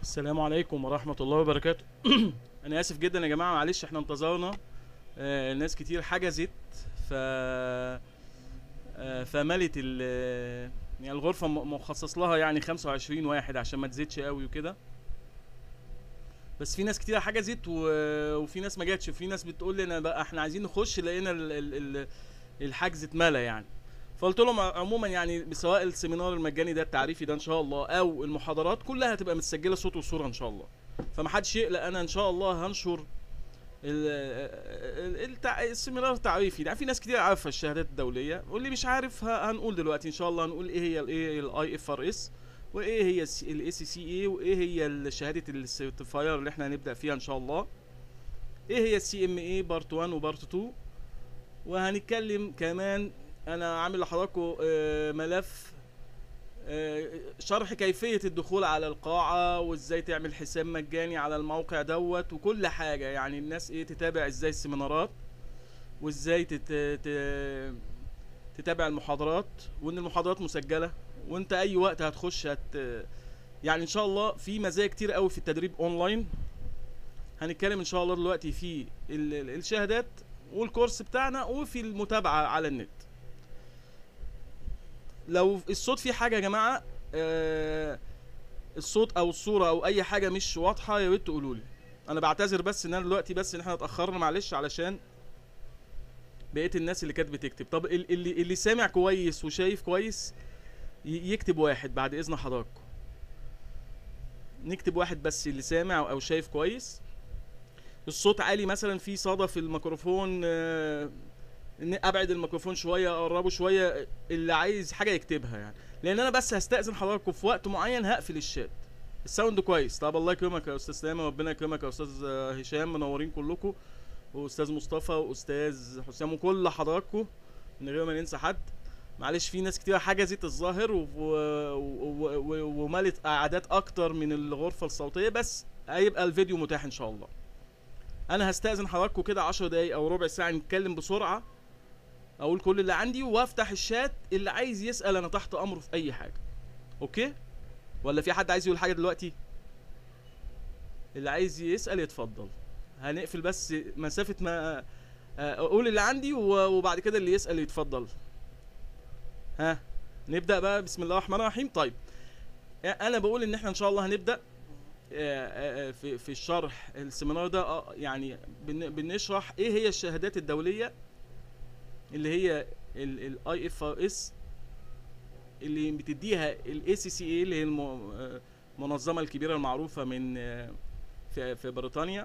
السلام عليكم ورحمة الله وبركاته أنا آسف جدا يا جماعة معلش احنا انتظرنا آه ناس كتير حجزت ف آه فملت ال يعني الغرفة م- مخصص لها يعني 25 واحد عشان ما تزيدش قوي وكده بس في ناس كتير حجزت و... وفي ناس ما جاتش وفي ناس بتقول لي انا بقى احنا عايزين نخش لقينا ال... ال... ال... الحجز اتملى يعني فقلت لهم عموما يعني سواء السيمينار المجاني ده التعريفي ده ان شاء الله او المحاضرات كلها هتبقى متسجله صوت وصوره ان شاء الله فمحدش يقلق انا ان شاء الله هنشر ال- ال- التع... السيمينار التعريفي ده في ناس كتير عارفه الشهادات الدوليه واللي مش عارف ه- هنقول دلوقتي ان شاء الله هنقول ايه هي الايه الاي اف ار اس وايه هي الاي سي سي اي وايه هي شهاده السيرتيفاير اللي احنا هنبدا فيها ان شاء الله ايه هي السي ام اي بارت 1 وبارت 2 وهنتكلم كمان انا عامل لحضراتكم آه، ملف آه، شرح كيفية الدخول على القاعة وازاي تعمل حساب مجاني على الموقع دوت وكل حاجة يعني الناس ايه تتابع ازاي السيمينارات وازاي تت... ت- تتابع المحاضرات وان المحاضرات مسجلة وانت اي وقت هتخش هت يعني ان شاء الله في مزايا كتير قوي في التدريب اونلاين هنتكلم ان شاء الله دلوقتي في ال- ال- الشهادات والكورس بتاعنا وفي المتابعة على النت لو الصوت فيه حاجه يا جماعه آه الصوت او الصوره او اي حاجه مش واضحه يا ريت تقولوا لي انا بعتذر بس ان انا دلوقتي بس ان احنا اتاخرنا معلش علشان بقيت الناس اللي كانت بتكتب طب ال- اللي اللي سامع كويس وشايف كويس ي- يكتب واحد بعد اذن حضراتكم نكتب واحد بس اللي سامع او شايف كويس الصوت عالي مثلا في صدى في الميكروفون آه، ان ابعد الميكروفون شويه اقربه شويه اللي عايز حاجه يكتبها يعني لان انا بس هستاذن حضراتكم في وقت معين هقفل الشات الساوند كويس طب الله يكرمك يا استاذ سلامه ربنا يكرمك يا استاذ آه، هشام منورين كلكم واستاذ مصطفى واستاذ حسام وكل حضراتكم من غير ما ننسى حد معلش في ناس كتير حجزت الظاهر و... و... و... و... وملت قعدات اكتر من الغرفه الصوتيه بس هيبقى الفيديو متاح ان شاء الله انا هستاذن حضراتكم كده 10 دقايق او ربع ساعه نتكلم بسرعه اقول كل اللي عندي وافتح الشات اللي عايز يسال انا تحت امره في اي حاجه اوكي ولا في حد عايز يقول حاجه دلوقتي اللي عايز يسال يتفضل هنقفل بس مسافه ما آه، اقول اللي عندي و- وبعد كده اللي يسال يتفضل ها نبدا بقى بسم الله الرحمن الرحيم طيب انا بقول ان احنا ان شاء الله هنبدا آه، آه، في في الشرح السيمينار ده آه، يعني بن- بنشرح ايه هي الشهادات الدوليه اللي هي الاي اف ار اس اللي بتديها الاي سي سي اي اللي هي الم- آه، المنظمه الكبيره المعروفه من آه، في في بريطانيا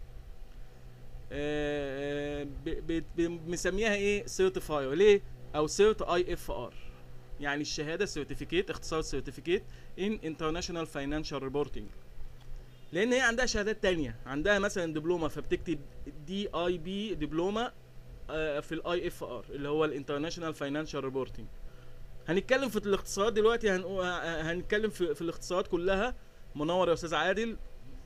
آه، ب- ب- ب- مسميها ايه سيرتيفاير ليه او سيرت اي اف ار يعني الشهاده سيرتيفيكيت اختصار سيرتيفيكيت ان انترناشونال فاينانشال ريبورتنج لان هي عندها شهادات تانية عندها مثلا دبلومه فبتكتب دي اي بي دبلومه آه، في الاي اف ار اللي هو الانترناشونال فاينانشال ريبورتنج هنتكلم في الاقتصاد دلوقتي هنقو- ه- هنتكلم في, في الاقتصاد كلها منور يا استاذ عادل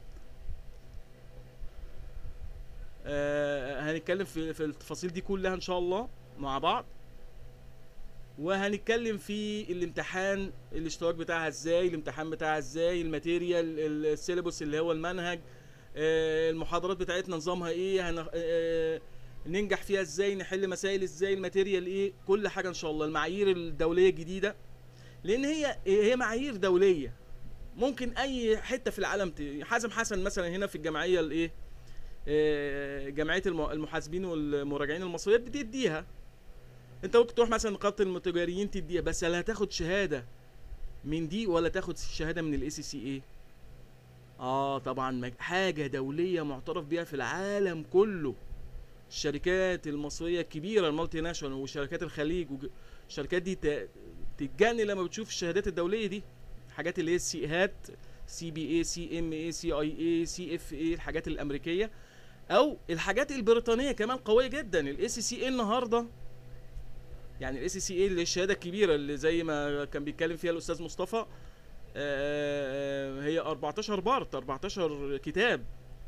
آه، هنتكلم في في التفاصيل دي كلها ان شاء الله مع بعض وهنتكلم في الامتحان الاشتراك بتاعها ازاي الامتحان بتاعها ازاي الماتيريال ال- السيلبس اللي هو المنهج آه، المحاضرات بتاعتنا نظامها ايه هن... آه، ننجح فيها ازاي نحل مسائل ازاي الماتيريال ايه كل حاجه ان شاء الله المعايير الدوليه الجديده لان هي هي معايير دوليه ممكن اي حته في العالم ت... حازم حسن مثلا هنا في الجمعيه الايه آه، جمعيه الم- المحاسبين والمراجعين المصريه بتديها انت ممكن تروح مثلا نقابه التجاريين تديها بس لا هتاخد شهاده من دي ولا تاخد شهاده من الاي سي سي اي اه طبعا مج- حاجه دوليه معترف بيها في العالم كله الشركات المصريه الكبيره المالتي ناشونال وشركات الخليج وج- الشركات دي ت- تتجنن لما بتشوف الشهادات الدوليه دي الحاجات اللي هي السي هات سي بي اي سي ام اي سي اي اي سي اف اي الحاجات الامريكيه او الحاجات البريطانيه كمان قويه جدا الاي سي سي اي النهارده يعني الاي سي سي اي اللي الشهاده الكبيره اللي زي ما كان بيتكلم فيها الاستاذ مصطفى آه، هي 14 بارت 14 كتاب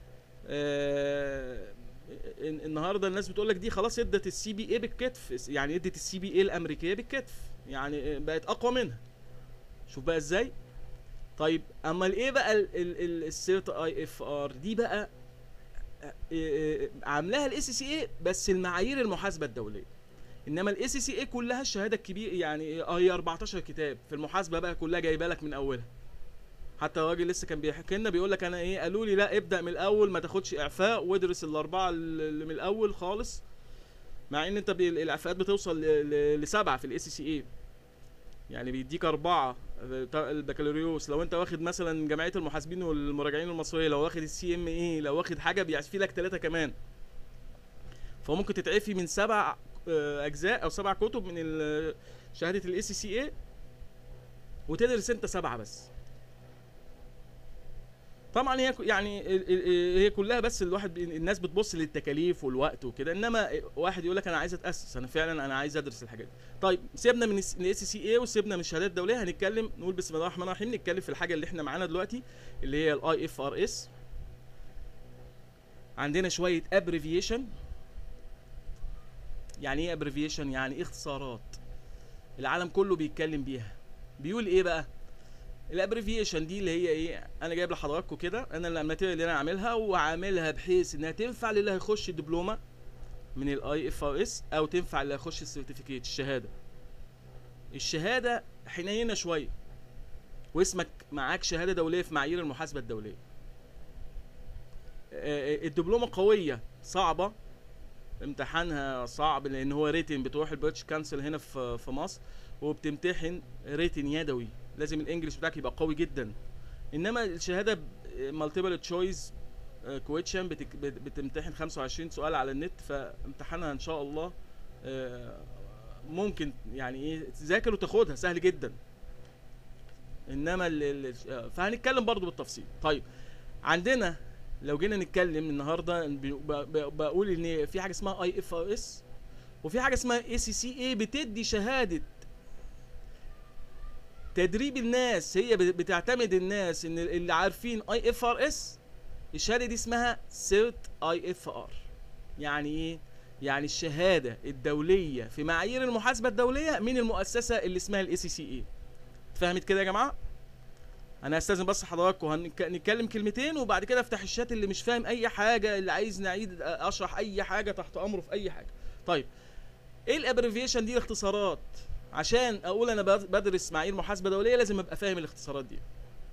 آه، الن- النهارده الناس بتقول لك دي خلاص ادت السي بي اي بالكتف يعني ادت السي بي اي الامريكيه بالكتف يعني بقت اقوى منها شوف بقى ازاي طيب اما الايه بقى السيرت اي اف ار دي بقى آه، آه، عاملاها الاي سي سي اي بس المعايير المحاسبه الدوليه انما الاي سي سي اي كلها الشهاده الكبيره يعني آه، هي 14 كتاب في المحاسبه بقى كلها جايبه لك من اولها حتى الراجل لسه كان بيحكي لنا بيقول لك انا ايه قالوا لي لا ابدا من الاول ما تاخدش اعفاء وادرس الاربعه اللي من الاول خالص مع ان انت بي- الاعفاءات بتوصل ل- ل- لسبعه في الاي سي سي اي يعني بيديك اربعه بتاع البكالوريوس لو انت واخد مثلا جمعيه المحاسبين والمراجعين المصريه لو واخد السي ام اي لو واخد حاجه بيعفي لك ثلاثه كمان فممكن تتعفي من سبع آه، اجزاء او سبع كتب من ال- شهاده الاي سي سي اي وتدرس انت سبعه بس طبعا هي ك- يعني ال- ال- هي كلها بس الواحد بي- الناس بتبص للتكاليف والوقت وكده انما واحد يقول لك انا عايز اتاسس انا فعلا انا عايز ادرس الحاجات دي طيب سيبنا من الاي سي سي اي وسيبنا من الشهادات الدوليه هنتكلم نقول بسم الله الرحمن الرحيم نتكلم في الحاجه اللي احنا معانا دلوقتي اللي هي الاي اف ار اس عندنا شويه ابريفيشن يعني ايه ابريفيشن يعني إيه اختصارات العالم كله بيتكلم بيها بيقول ايه بقى الابريفيشن دي اللي هي ايه انا جايب لحضراتكم كده انا الماتيريال اللي انا عاملها وعاملها بحيث انها تنفع للي هيخش الدبلومه من الاي اف ار اس او تنفع اللي هيخش السيرتيفيكيت الشهاده الشهاده حنينه شويه واسمك معاك شهاده دوليه في معايير المحاسبه الدوليه آه، آه، الدبلومه قويه صعبه امتحانها صعب لان هو ريتن بتروح البريتش كانسل هنا في في مصر وبتمتحن ريتن يدوي لازم الانجليش بتاعك يبقى قوي جدا انما الشهاده مالتيبل تشويس كويتشن بتمتحن 25 سؤال على النت فامتحانها ان شاء الله آه، ممكن يعني ايه تذاكر وتاخدها سهل جدا انما ال ال آه، فهنتكلم برضو بالتفصيل طيب عندنا لو جينا نتكلم النهارده ب- ب- بقول ان في حاجه اسمها اي اف ار اس وفي حاجه اسمها اي سي سي اي بتدي شهاده تدريب الناس هي بت- بتعتمد الناس ان اللي عارفين اي اف ار اس الشهاده دي اسمها سيرت اي اف ار يعني ايه يعني الشهاده الدوليه في معايير المحاسبه الدوليه من المؤسسه اللي اسمها الاي سي سي اي اتفهمت كده يا جماعه انا هستاذن بس حضراتكم هنتكلم كلمتين وبعد كده افتح الشات اللي مش فاهم اي حاجه اللي عايز نعيد اشرح اي حاجه تحت امره في اي حاجه طيب ايه الابريفيشن دي الاختصارات عشان اقول انا بد- بدرس معايير محاسبه دوليه لازم ابقى فاهم الاختصارات دي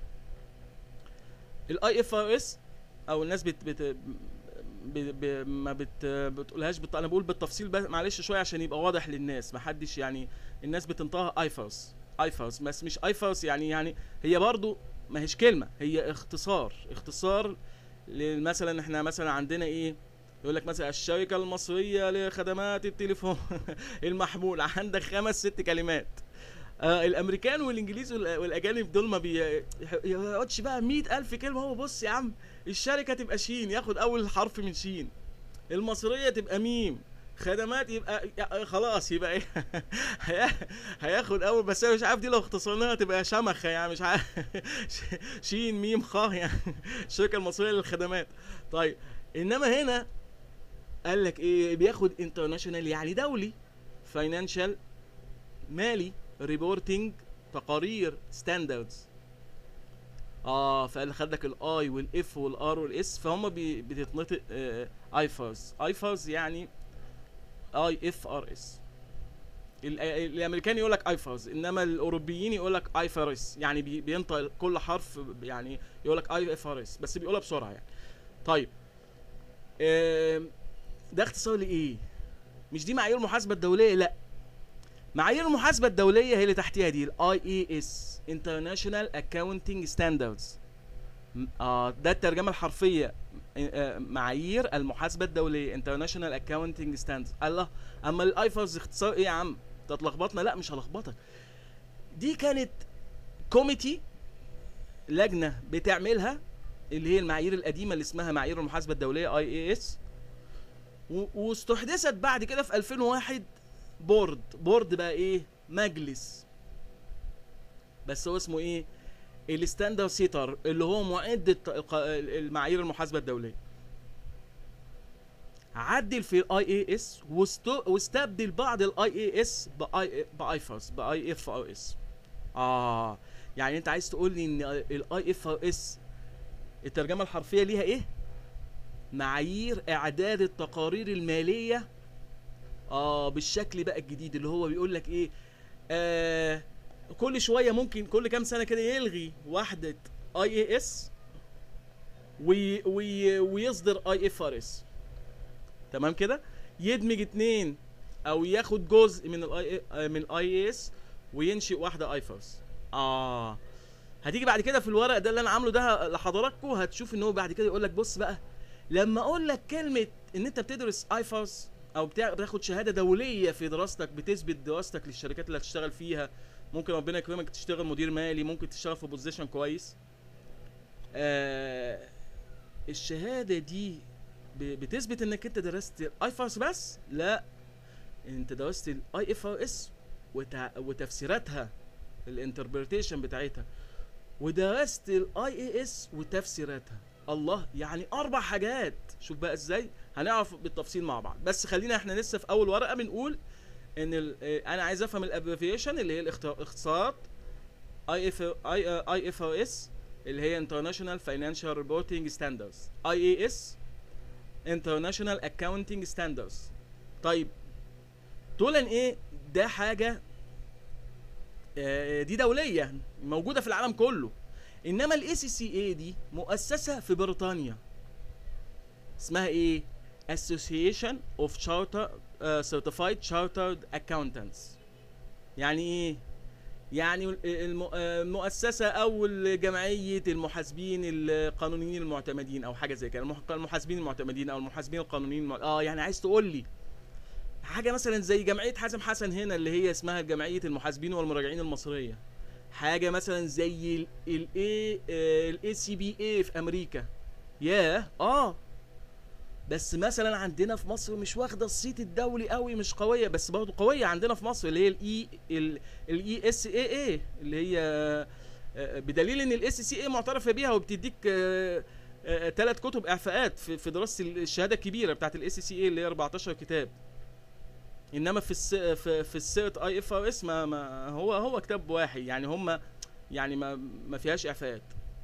الاي اف ار اس او الناس بت بت ب ب ما بت بتقولهاش بت... انا بقول بالتفصيل بس معلش شويه عشان يبقى واضح للناس ما حدش يعني الناس بتنطقها ايفرس ايفرس بس مش ايفرس يعني يعني هي برضو ما هيش كلمه هي اختصار اختصار ل- مثلا احنا مثلا عندنا ايه يقول لك مثلا الشركه المصريه لخدمات التليفون المحمول عندك خمس ست كلمات آه الامريكان والانجليز والأ- والاجانب دول ما بي يقعدش بقى مئة الف كلمه هو بص يا عم الشركه تبقى شين ياخد اول حرف من شين المصريه تبقى ميم خدمات يبقى يا- خلاص يبقى ايه هي- هياخد اول بس انا مش عارف دي لو اختصرناها تبقى شمخه يعني مش عارف شين ميم خ يعني الشركه المصريه للخدمات طيب انما هنا قال لك ايه بياخد انترناشونال يعني دولي فاينانشال مالي ريبورتنج تقارير ستاندردز اه فقال خد لك الاي والاف والار والاس فهم بي- بتتنطق ايفرز ايفرز يعني اي اف ار اس الامريكان يقول لك ايفرز انما الاوروبيين يقول لك ايفرس يعني بي- بينطق كل حرف ب- يعني يقول لك اي اف ار اس بس بيقولها بسرعه يعني طيب آم، ده اختصار لايه مش دي معايير المحاسبه الدوليه لا معايير المحاسبه الدوليه هي اللي تحتيها دي الاي اي اس انترناشونال اكاونتنج ستاندردز اه ده الترجمه الحرفيه آه، معايير المحاسبه الدوليه انترناشونال اكاونتنج ستاندردز الله اما الايفرز اختصار ايه يا عم انت هتلخبطنا لا مش هلخبطك دي كانت كوميتي لجنه بتعملها اللي هي المعايير القديمه اللي اسمها معايير المحاسبه الدوليه اي اي اس واستحدثت بعد كده في 2001 بورد بورد بقى ايه مجلس بس هو اسمه ايه الستاندر سيتر اللي هو معد الت- الق- المعايير المحاسبه الدوليه عدل في الاي اي اس واستبدل بعض الاي اي اس باي بايفرس باي اف ار اس اه يعني انت عايز تقول لي ان الاي اف اس الترجمه الحرفيه ليها ايه معايير اعداد التقارير الماليه اه بالشكل بقى الجديد اللي هو بيقول لك ايه آه كل شويه ممكن كل كام سنه كده يلغي وحده اي اي اس وي وي ويصدر اي اف ار اس تمام كده يدمج اتنين او ياخد جزء من الاي من اي اس وينشئ واحده اي فارس اه هتيجي بعد كده في الورق ده اللي انا عامله ده لحضراتكم هتشوف ان هو بعد كده يقول لك بص بقى لما اقول لك كلمه ان انت بتدرس ايفاس او بتاع- بتاخد شهاده دوليه في دراستك بتثبت دراستك للشركات اللي هتشتغل فيها ممكن ربنا يكرمك تشتغل مدير مالي ممكن تشتغل في بوزيشن كويس آه الشهاده دي ب- بتثبت انك انت درست ايفاس بس لا انت درست الاي اف ار اس وتفسيراتها الانتربريتيشن بتاعتها ودرست الاي اي اس وتفسيراتها الله يعني اربع حاجات شوف بقى ازاي هنعرف بالتفصيل مع بعض بس خلينا احنا لسه في اول ورقه بنقول ان ال- اه، انا عايز افهم الابريفيشن اللي هي الاخت- الاختصارات اي اف اي اي اف ار اس اللي هي انترناشونال فاينانشال ريبورتنج ستاندردز اي اي اس انترناشونال اكاونتنج ستاندردز طيب دول ايه ده حاجه آه، دي دوليه موجوده في العالم كله انما الاي سي سي اي دي مؤسسه في بريطانيا اسمها ايه Association of Charter uh, Certified Chartered Accountants يعني ايه يعني الم- آه، المؤسسة أو جمعية المحاسبين القانونيين المعتمدين أو حاجة زي كده المح- المحاسبين المعتمدين أو المحاسبين القانونيين المع... اه يعني عايز تقول لي حاجة مثلا زي جمعية حازم حسن هنا اللي هي اسمها جمعية المحاسبين والمراجعين المصرية حاجة مثلا زي الاي الاي سي بي اي في أمريكا ياه اه بس مثلا عندنا في مصر مش واخده الصيت الدولي قوي مش قويه بس برضه قويه عندنا في مصر اللي هي الاي الاي اس اي اي اللي هي آه، بدليل ان الاس سي اي معترفه بيها وبتديك ثلاث كتب اعفاءات في في دراسه الشهاده الكبيره بتاعت الاس سي اي اللي هي 14 كتاب انما في الس في, في السيرت اي اف ار اس ما, ما هو هو كتاب واحد يعني هم يعني ما ما فيهاش اعفاءات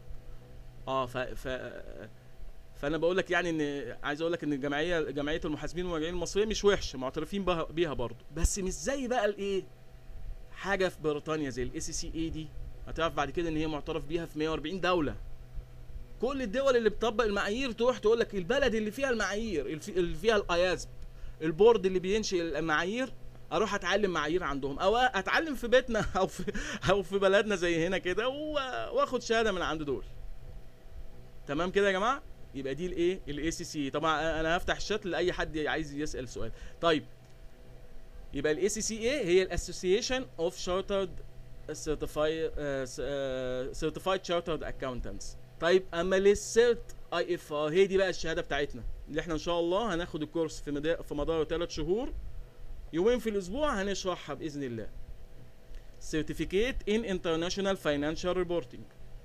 اه ف, ف فانا بقول لك يعني ان عايز اقول لك ان الجمعيه جمعيه المحاسبين والمراجعين المصريه مش وحشه معترفين بها بيها برضه بس مش زي بقى الايه حاجه في بريطانيا زي الاي سي سي اي دي هتعرف بعد كده ان هي معترف بيها في 140 دوله كل الدول اللي بتطبق المعايير تروح تقول لك البلد اللي فيها المعايير اللي في- اللي فيها الايازب البورد اللي بينشئ المعايير اروح اتعلم معايير عندهم او اتعلم في بيتنا او في او في بلدنا زي هنا كده و- واخد شهاده من عند دول تمام كده يا جماعه يبقى دي الايه الاي سي سي طبعا انا هفتح الشات لاي حد عايز يسال سؤال طيب يبقى الاي سي سي اي هي الاسوسيشن اوف شارترد سيرتيفايد سيرتيفايد شارترد اكاونتنتس طيب اما للسيرت اي اف ار هي دي بقى الشهاده بتاعتنا اللي احنا ان شاء الله هناخد الكورس في مدار في مدار ثلاث شهور يومين في الاسبوع هنشرحها باذن الله Certificate in International Financial Reporting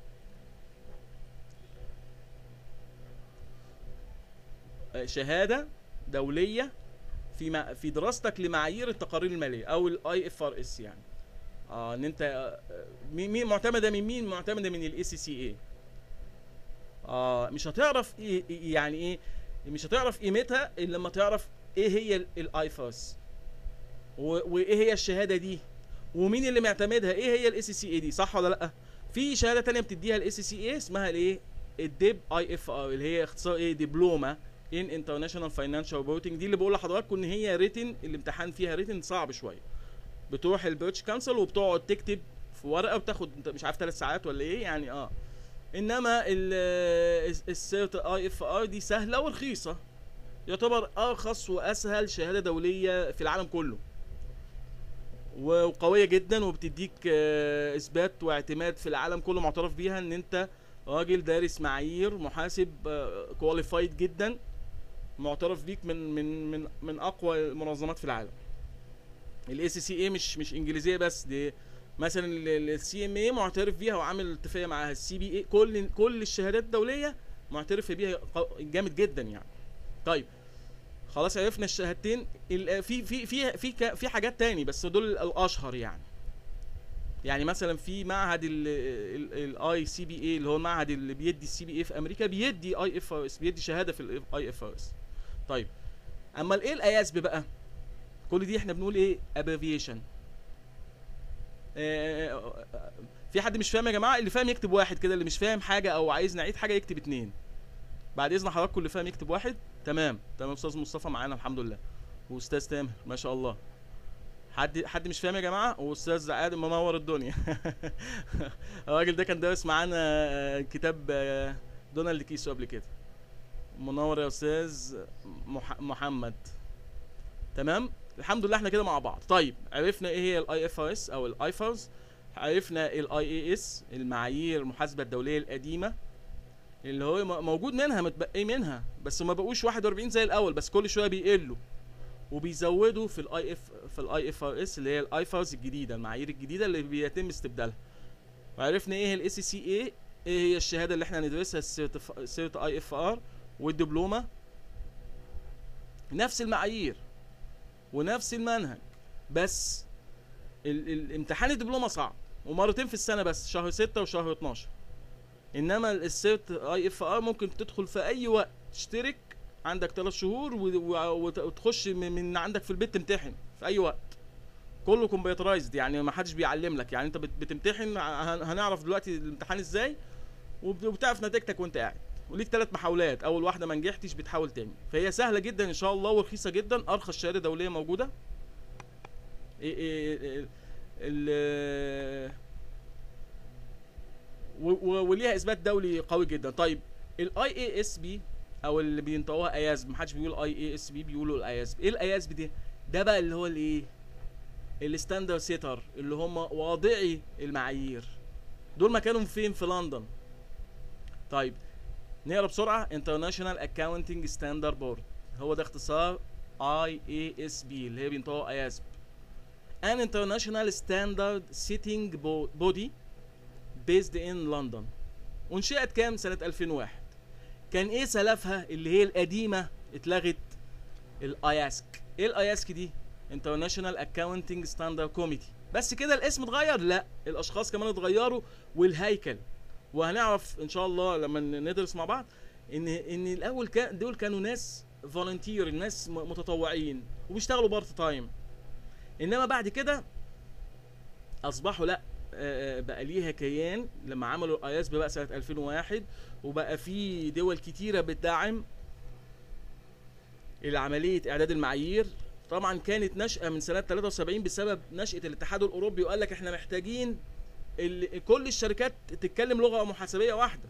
آه، شهاده دوليه في مع في دراستك لمعايير التقارير الماليه او الاي اف ار اس يعني اه ان انت آه، مين مين معتمده من مين معتمده من الاي سي سي اي اه مش هتعرف إيه إيه- يعني ايه مش هتعرف قيمتها الا لما تعرف ايه هي الايفاس وايه هي الشهاده دي ومين اللي معتمدها ايه هي الاي سي سي اي دي صح ولا لا في شهاده تانية بتديها الاي سي سي اي اسمها الايه الديب اي اف ار اللي هي اختصار ايه دبلومه ان انترناشونال فاينانشال ريبورتنج دي اللي بقول لحضراتكم ان هي ريتن الامتحان فيها ريتن صعب شويه بتروح البريتش كانسل وبتقعد تكتب في ورقه وبتاخد انت مش عارف ثلاث ساعات ولا ايه يعني اه انما السيرت اي اف ار دي سهله ورخيصه يعتبر ارخص واسهل شهاده دوليه في العالم كله وقويه جدا وبتديك آه، اثبات واعتماد في العالم كله معترف بيها ان انت راجل دارس معايير محاسب كواليفايد جدا معترف بيك من من من من اقوى المنظمات في العالم الاي سي سي اي مش مش انجليزيه بس دي مثلا السي ام اي معترف بيها وعامل اتفاقيه معاها السي بي اي كل كل الشهادات الدوليه معترف بيها قو- جامد جدا يعني طيب خلاص عرفنا الشهادتين ال- في في في في ك- في حاجات تاني بس دول الاشهر يعني يعني مثلا في معهد الاي سي بي اي اللي هو المعهد اللي بيدي السي بي اي في امريكا بيدي اي اف ار اس بيدي شهاده في الاي اف ار اس طيب اما الايه الاياسب بقى كل دي احنا بنقول ايه ابريفيشن في حد مش فاهم يا جماعه اللي فاهم يكتب واحد كده اللي مش فاهم حاجه او عايز نعيد حاجه يكتب اتنين بعد اذن حضراتكم اللي فاهم يكتب واحد تمام تمام استاذ مصطفى معانا الحمد لله واستاذ تامر ما شاء الله حد حد مش فاهم يا جماعه واستاذ ادم منور الدنيا الراجل ده كان دارس معانا كتاب دونالد كيسو قبل كده منور يا استاذ مح محمد تمام الحمد لله احنا كده مع بعض طيب عرفنا ايه هي الاي اف ار اس او الاي فارز عرفنا الاي اي اس المعايير المحاسبه الدوليه القديمه اللي هو موجود منها متبقي منها بس ما بقوش 41 زي الاول بس كل شويه بيقلوا وبيزودوا في الاي اف في الاي اف ار اس اللي هي الاي فارز الجديده المعايير الجديده اللي بيتم استبدالها وعرفنا ايه الاس سي اي ايه هي الشهاده اللي احنا هندرسها السيرت اي اف ار والدبلومه نفس المعايير ونفس المنهج بس ال الامتحان الدبلومه صعب ومرتين في السنه بس شهر 6 وشهر 12 انما السيرت اي اف ار ممكن تدخل في اي وقت تشترك عندك ثلاث شهور وتخش من عندك في البيت تمتحن في اي وقت كله كمبيوترايزد يعني ما حدش بيعلم لك يعني انت بتمتحن هنعرف دلوقتي الامتحان ازاي وبتعرف نتيجتك وانت قاعد وليك ثلاث محاولات اول واحده ما نجحتش بتحاول تاني فهي سهله جدا ان شاء الله ورخيصه جدا ارخص شهاده دوليه موجوده إيه إيه ال وليها اثبات دولي قوي جدا طيب الاي اي اس بي او اللي بينطقوها اياسب محدش بيقول اي اي اس بي بيقولوا الاياسب ايه الاياسب دي ده بقى اللي هو الايه الستاندرد سيتر اللي هم واضعي المعايير دول مكانهم فين في لندن طيب نقرا بسرعه انترناشونال اكاونتنج ستاندرد بورد هو ده اختصار اي اي اس بي اللي هي بينطقوها اياسب an international standard setting body based in London انشئت كام سنة 2001 كان ايه سلفها اللي هي القديمة اتلغت الاياسك ايه الاياسك دي International Accounting Standard Committee بس كده الاسم اتغير لا الاشخاص كمان اتغيروا والهيكل وهنعرف ان شاء الله لما ندرس مع بعض ان ان الاول كان دول كانوا ناس فولنتير ناس متطوعين وبيشتغلوا بارت تايم انما بعد كده اصبحوا لا بقى ليها كيان لما عملوا الاياس بقى سنه 2001 وبقى في دول كتيره بتدعم العمليه اعداد المعايير طبعا كانت نشأة من سنة 73 بسبب نشأة الاتحاد الأوروبي وقال لك احنا محتاجين كل الشركات تتكلم لغة محاسبية واحدة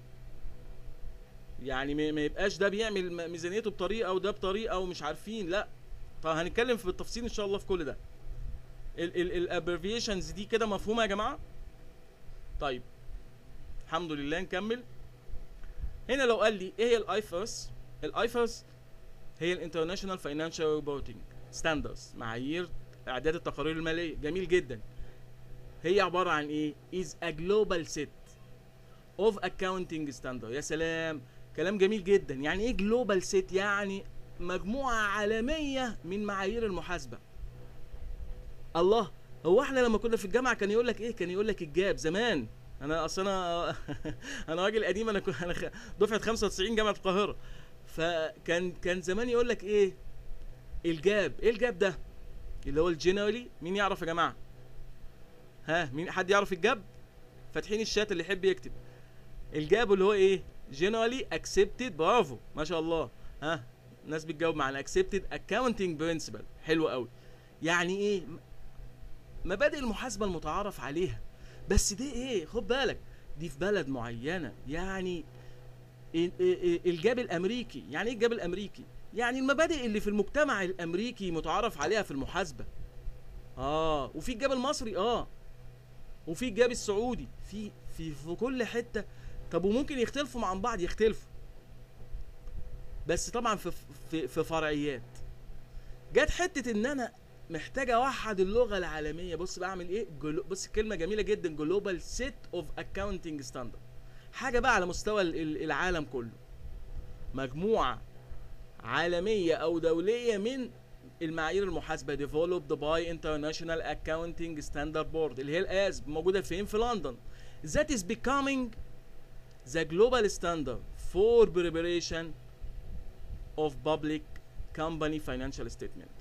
يعني ما يبقاش ده بيعمل ميزانيته بطريقة وده بطريقة ومش عارفين لا طب هنتكلم في بالتفصيل ان شاء الله في كل ده الابريفيشنز دي كده مفهومه يا جماعه طيب الحمد لله نكمل هنا لو قال لي ايه هي الايفرس الايفرس هي الانترناشونال فاينانشال ريبورتنج ستاندردز معايير اعداد التقارير الماليه جميل جدا هي عباره عن ايه is a global set of accounting standard يا سلام كلام جميل جدا يعني ايه global set يعني مجموعه عالميه من معايير المحاسبه الله هو احنا لما كنا في الجامعه كان يقول لك ايه كان يقول لك الجاب زمان انا اصل انا انا راجل قديم انا كنت انا دفعه 95 جامعه القاهره فكان كان زمان يقول لك ايه الجاب ايه الجاب ده اللي هو الجنرالي مين يعرف يا جماعه ها مين حد يعرف الجاب فاتحين الشات اللي يحب يكتب الجاب اللي هو ايه جنرالي اكسبتد برافو ما شاء الله ها الناس بتجاوب معانا اكسبتد اكاونتنج برنسبل حلو قوي يعني ايه مبادئ المحاسبه المتعارف عليها بس دي ايه خد بالك دي في بلد معينه يعني الجاب الامريكي يعني ايه الجاب الامريكي يعني المبادئ اللي في المجتمع الامريكي متعارف عليها في المحاسبه اه وفي الجاب المصري اه وفي الجاب السعودي في في في كل حته طب وممكن يختلفوا عن بعض يختلفوا بس طبعا في في في فرعيات جت حته ان انا محتاج اوحد اللغه العالميه بص بعمل ايه جلو... بص كلمه جميله جدا جلوبال سيت اوف اكاونتنج ستاندرد حاجه بقى على مستوى العالم كله مجموعه عالميه او دوليه من المعايير المحاسبه developed by International Accounting Standard Board اللي هي الاسب موجوده فين في لندن that is becoming the global standard for preparation of public company financial statement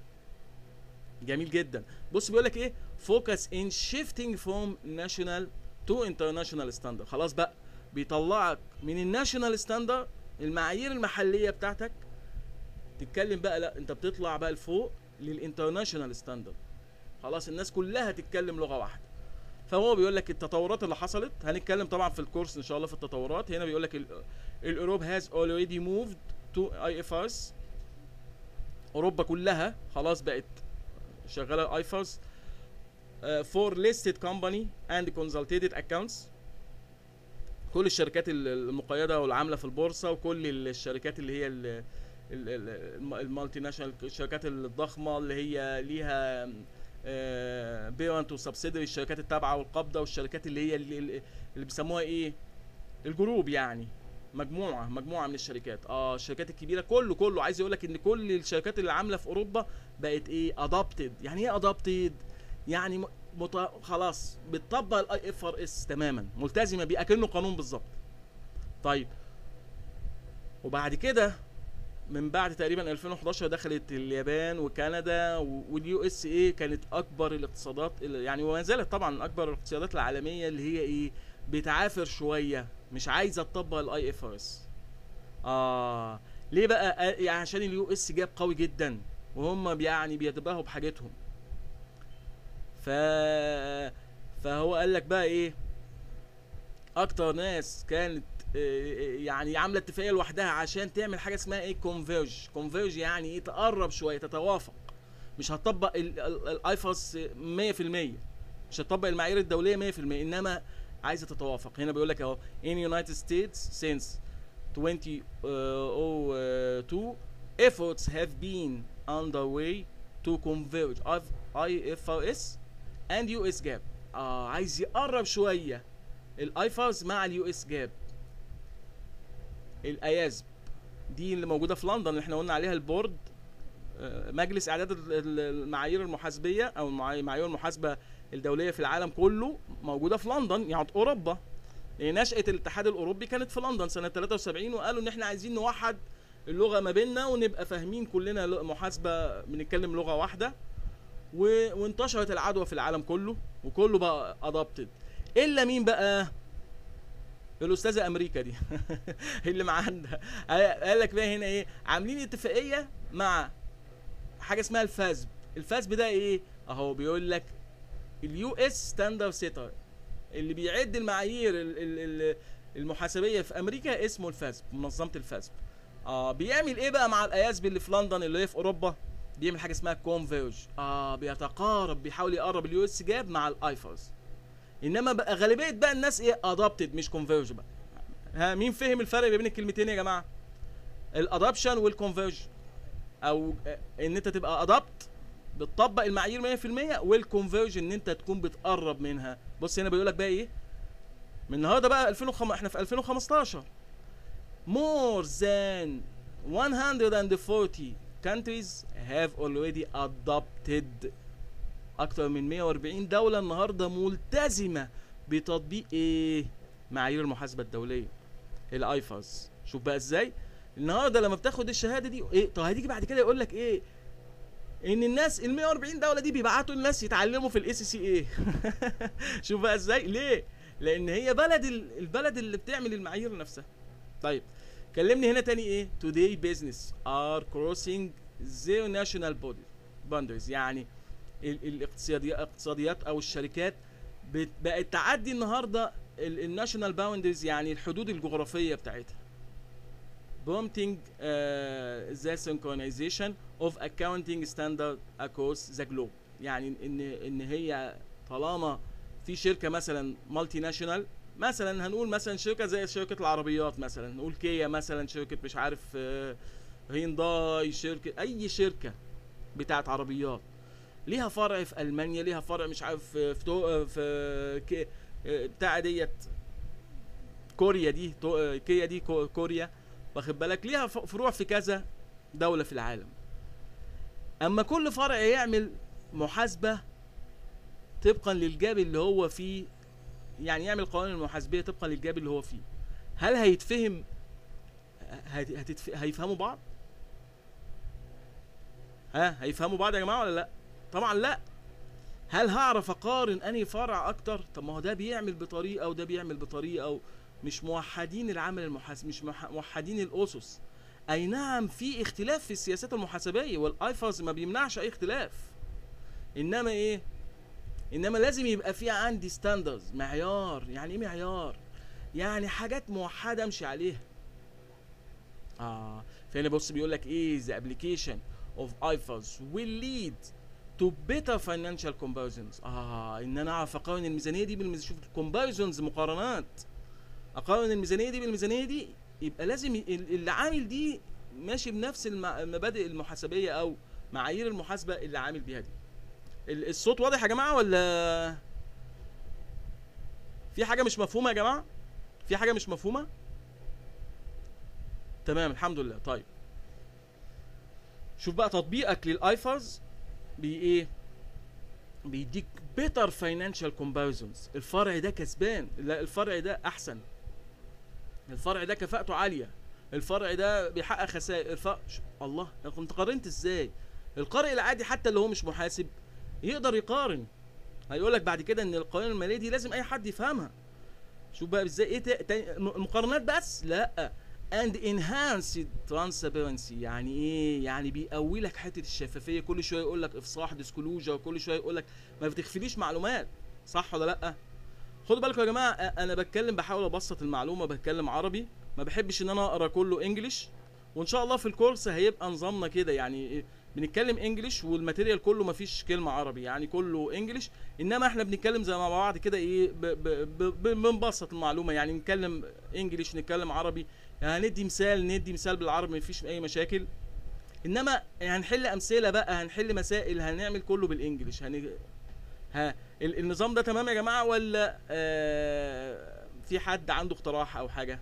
جميل جدا بص بيقول لك ايه focus in shifting from national to international standard خلاص بقى بيطلعك من الناشونال ستاندرد المعايير المحليه بتاعتك تتكلم بقى لا انت بتطلع بقى لفوق للانترناشونال ستاندرد خلاص الناس كلها تتكلم لغه واحده فهو بيقول لك التطورات اللي حصلت هنتكلم طبعا في الكورس ان شاء الله في التطورات هنا بيقول لك الاوروب هاز اوريدي موفد تو اي اف ارز اوروبا كلها خلاص بقت شغاله اي فارس فور ليستد كومباني اند كونسلتيتد اكونتس كل الشركات المقيده والعامله في البورصه وكل الشركات اللي هي المالتي ناشونال الشركات الضخمه اللي هي ليها بيرنت وسبسيدري الشركات التابعه والقابضه والشركات اللي هي اللي, اللي بيسموها ايه الجروب يعني مجموعه مجموعه من الشركات اه الشركات الكبيره كله كله عايز يقول لك ان كل الشركات اللي عامله في اوروبا بقت ايه ادابتد يعني ايه ادابتد يعني مت... خلاص بتطبق الاي اف ار اس تماما ملتزمه بيه اكنه قانون بالظبط طيب وبعد كده من بعد تقريبا 2011 دخلت اليابان وكندا واليو اس اي كانت اكبر الاقتصادات يعني وما زالت طبعا اكبر الاقتصادات العالميه اللي هي ايه بتعافر شويه مش عايزه تطبق الاي اف ار اس اه ليه بقى يعني عشان اليو اس جاب قوي جدا وهم يعني بيتباهوا بحاجتهم ف فهو قال لك بقى ايه اكتر ناس كانت يعني عامله اتفاقيه لوحدها عشان تعمل حاجه اسمها ايه كونفيرج كونفيرج يعني ايه تقرب شويه تتوافق مش هتطبق الايفاس 100% مش هتطبق المعايير الدوليه 100% انما عايزه تتوافق هنا بيقول لك اهو in United States since 2002 efforts have been underway to converge IFRS and US GAAP اه عايز يقرب شويه الايفرز مع اليو اس جاب الايازب دي اللي موجوده في لندن اللي احنا قلنا عليها البورد مجلس اعداد المعايير المحاسبيه او معايير المحاسبه الدوليه في العالم كله موجوده في لندن يعني اوروبا نشأة الاتحاد الاوروبي كانت في لندن سنه 73 وقالوا ان احنا عايزين نوحد اللغه ما بيننا ونبقى فاهمين كلنا محاسبه بنتكلم لغه واحده وانتشرت العدوى في العالم كله وكله بقى ادابتد الا مين بقى الاستاذه امريكا دي اللي معانا قال لك بقى هنا ايه عاملين اتفاقيه مع حاجه اسمها الفاسب الفاسب ده ايه اهو بيقول لك اليو اس ستاندرد سيتر اللي بيعد المعايير المحاسبيه في امريكا اسمه الفاسب منظمه الفاسب اه بيعمل ايه بقى مع الاياسب اللي في لندن اللي هي في اوروبا بيعمل حاجه اسمها كونفيرج اه بيتقارب بيحاول يقرب اليو اس جاب مع الايفرز انما بقى غالبيه بقى الناس ايه ادابتد مش كونفيرج بقى ها مين فهم الفرق بين الكلمتين يا جماعه الادابشن والكونفيرج او ان انت تبقى ادابت بتطبق المعايير 100% والكونفيرج ان انت تكون بتقرب منها بص هنا بيقول لك بقى ايه من النهارده بقى 2005 احنا في 2015 more than 140 countries have already adopted اكتر من 140 دولة النهاردة ملتزمة بتطبيق ايه معايير المحاسبة الدولية الايفاز شوف بقى ازاي النهارده لما بتاخد الشهادة دي ايه طب هتيجي بعد كده يقول لك ايه ان الناس ال 140 دولة دي بيبعتوا الناس يتعلموا في الاي سي سي ايه شوف بقى ازاي ليه لان هي بلد البلد اللي بتعمل المعايير نفسها طيب كلمني هنا تاني ايه today business are crossing their national boundaries يعني الاقتصاديات الاقتصاديات او الشركات بقت تعدي النهارده الناشونال باوندريز يعني الحدود الجغرافيه بتاعتها prompting uh, the synchronization of accounting standard across the globe يعني ان ان هي طالما في شركه مثلا مالتي ناشونال مثلا هنقول مثلا شركه زي شركه العربيات مثلا نقول كيا مثلا شركه مش عارف هينداي شركه اي شركه بتاعت عربيات ليها فرع في المانيا ليها فرع مش عارف في في, في بتاع ديت كوريا دي كيا دي كوريا واخد بالك ليها فروع في كذا دوله في العالم اما كل فرع يعمل محاسبه طبقا للجاب اللي هو فيه يعني يعمل قوانين المحاسبيه طبقا للجاب اللي هو فيه هل هيتفهم هت- هتتف... هيفهموا بعض ها هيفهموا بعض يا جماعه ولا لا طبعا لا هل هعرف اقارن انهي فرع اكتر طب ما هو ده بيعمل بطريقه وده بيعمل بطريقه مش موحدين العمل المحاسب مش موح- موحدين الاسس اي نعم في اختلاف في السياسات المحاسبيه والايفاز ما بيمنعش اي اختلاف انما ايه انما لازم يبقى في عندي ستاندرز معيار يعني ايه معيار يعني حاجات موحده امشي عليها اه فهنا بص بيقول لك ايه the application of IFRS will lead to better financial comparisons اه ان انا اعرف اقارن الميزانيه دي بالميزانيه شوف comparisons مقارنات اقارن الميزانيه دي بالميزانيه دي يبقى لازم ي- ال- اللي عامل دي ماشي بنفس الم- المبادئ المحاسبيه او معايير المحاسبه اللي عامل بيها دي ال- الصوت واضح يا جماعه ولا في حاجه مش مفهومه يا جماعه في حاجه مش مفهومه تمام الحمد لله طيب شوف بقى تطبيقك للايفرز بي ايه بيديك better financial comparisons الفرع ده كسبان لا الفرع ده احسن الفرع ده كفاءته عاليه الفرع ده بيحقق خسائر الفرع ش- الله انا كنت قارنت ازاي القارئ العادي حتى اللي هو مش محاسب يقدر يقارن هيقول لك بعد كده ان القوانين الماليه دي لازم اي حد يفهمها شوف بقى ازاي ايه تا- تا- المقارنات بس لا and enhanced transparency يعني ايه يعني بيقوي لك حته الشفافيه كل شويه يقول لك افصاح ديسكلوجر كل شويه يقول لك ما بتخفيليش معلومات صح ولا لا خدوا بالكم يا جماعه أ- انا بتكلم بحاول ابسط المعلومه بتكلم عربي ما بحبش ان انا اقرا كله انجليش وان شاء الله في الكورس هيبقى نظامنا كده يعني إيه، بنتكلم انجليش والماتيريال كله ما فيش كلمه عربي يعني كله انجليش انما احنا بنتكلم زي مع بعض كده ايه ب- ب- ب- ب- بنبسط المعلومه يعني نتكلم انجليش نتكلم عربي يعني ندي مثال ندي مثال بالعربي مفيش اي مشاكل انما هنحل امثله بقى هنحل مسائل هنعمل كله بالانجليش هن... ها ال- النظام ده تمام يا جماعه ولا آه في حد عنده اقتراح او حاجه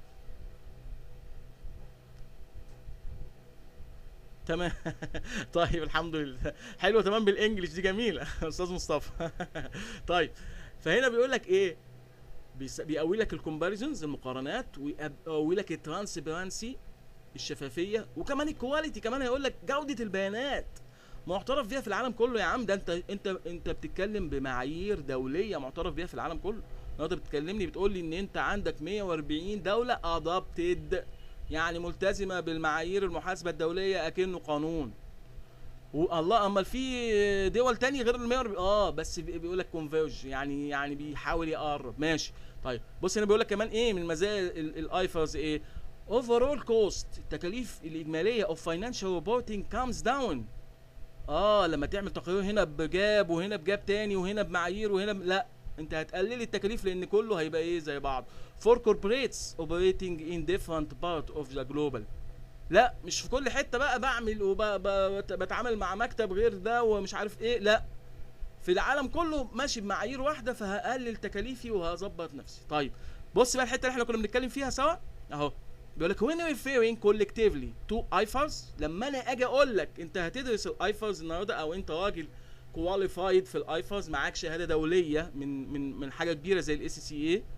تمام طيب الحمد لله حلوه تمام بالانجليش دي جميله استاذ مصطفى طيب فهنا بيقول لك ايه بيس- بيقوي لك الكومباريزونز المقارنات ويقوي لك الترانسبيرنسي الشفافيه وكمان الكواليتي كمان هيقول لك جوده البيانات معترف بيها في العالم كله يا عم ده انت انت انت بتتكلم بمعايير دوليه معترف بيها في العالم كله النهارده بتكلمني بتقول لي ان انت عندك 140 دوله ادابتد يعني ملتزمه بالمعايير المحاسبه الدوليه اكنه قانون والله امال في دول تانية غير ال 140 اه بس بي- بيقول لك كونفيرج يعني يعني بيحاول يقرب ماشي طيب بص هنا بيقول لك كمان ايه من مزايا الايفرز ايه overall cost التكاليف الاجماليه of financial reporting comes down اه لما تعمل تقرير هنا بجاب وهنا بجاب تاني وهنا بمعايير وهنا ب... لا انت هتقلل التكاليف لان كله هيبقى ايه زي بعض for corporates operating in different part of the global لا مش في كل حته بقى بعمل وبتعامل مع مكتب غير ده ومش عارف ايه لا في العالم كله ماشي بمعايير واحده فهقلل تكاليفي وهظبط نفسي طيب بص بقى الحته اللي احنا كنا بنتكلم فيها سوا اهو بيقول لك when referring collectively to IFRS لما انا اجي اقول لك انت هتدرس الايفرز النهارده او انت راجل كواليفايد في الايفرز معاك شهاده دوليه من من من حاجه كبيره زي الاي سي سي اي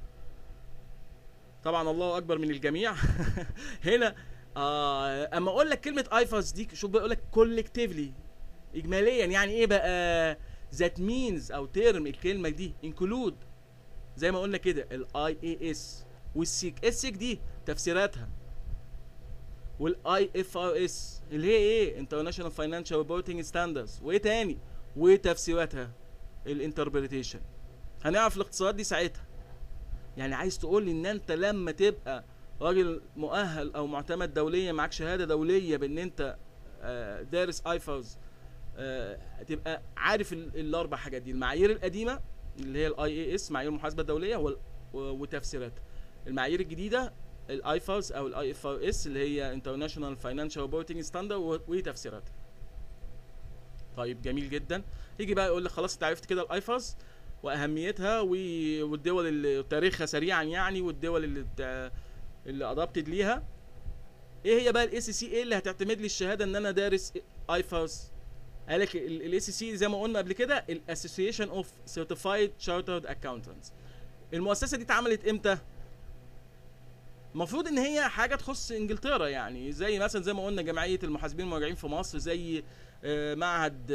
طبعا الله اكبر من الجميع هنا آه اما اقول لك كلمه ايفرز دي شوف بقول لك كولكتيفلي اجماليا يعني ايه بقى ذات مينز او ترم الكلمه دي انكلود زي ما قلنا كده الاي اي اس والسيك السيك دي تفسيراتها والاي اف ار اس اللي هي ايه انترناشونال فاينانشال ريبورتنج ستاندردز وايه تاني وتفسيراتها الانتربريتيشن هنعرف الاختصارات دي ساعتها يعني عايز تقول لي ان انت لما تبقى راجل مؤهل او معتمد دوليا معاك شهاده دوليه بان انت آه، دارس ايفرز تبقى عارف ال- الاربع حاجات دي المعايير القديمه اللي هي الاي اي اس معايير المحاسبه الدوليه وال- و- وتفسيراتها المعايير الجديده الايفرز او الاي اف ار اس اللي هي انترناشونال فاينانشال ريبورتنج ستاندرد وتفسيراتها طيب جميل جدا يجي بقى يقول لك خلاص انت عرفت كده الايفرز واهميتها و- والدول اللي تاريخها سريعا يعني والدول اللي بتاع- اللي ادابتد ليها ايه هي بقى الاي سي سي ايه اللي هتعتمد لي الشهاده ان انا دارس ايفرز قال لك الاي سي سي زي ما قلنا قبل كده الاسوسيشن اوف سيرتيفايد شارترد اكاونتنتس المؤسسه دي اتعملت امتى المفروض ان هي حاجه تخص انجلترا يعني زي مثلا زي ما قلنا جمعيه المحاسبين المراجعين في مصر زي آه، معهد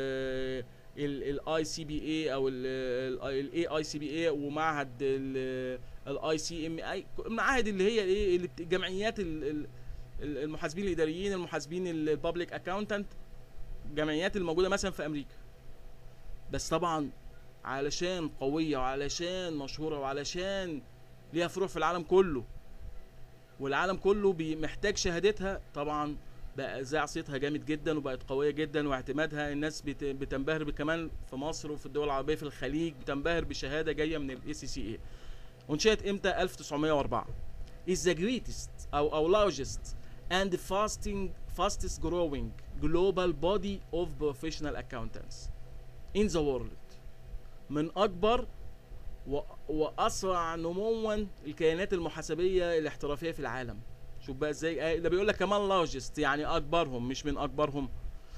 الاي سي بي اي او الاي اي سي بي اي ومعهد الاي سي ام اي المعاهد اللي هي ايه اللي بت- جمعيات ال- ال- ال- المحاسبين الاداريين المحاسبين البابليك اكاونتنت جمعيات الموجوده مثلا في امريكا بس طبعا علشان قويه وعلشان مشهوره وعلشان ليها فروع في العالم كله والعالم كله بي- محتاج شهادتها طبعا بقى ذاع صيتها جامد جدا وبقت قويه جدا واعتمادها الناس بت- بتنبهر ب- كمان في مصر وفي الدول العربيه في الخليج بتنبهر بشهاده جايه من الاي سي سي اي انشئت امتى 1904 is the greatest او او largest and fasting fastest growing global body of professional accountants in the world من اكبر و... واسرع نموا الكيانات المحاسبيه الاحترافيه في العالم شوف بقى ازاي آه، ده بيقول لك كمان لارجست يعني اكبرهم مش من اكبرهم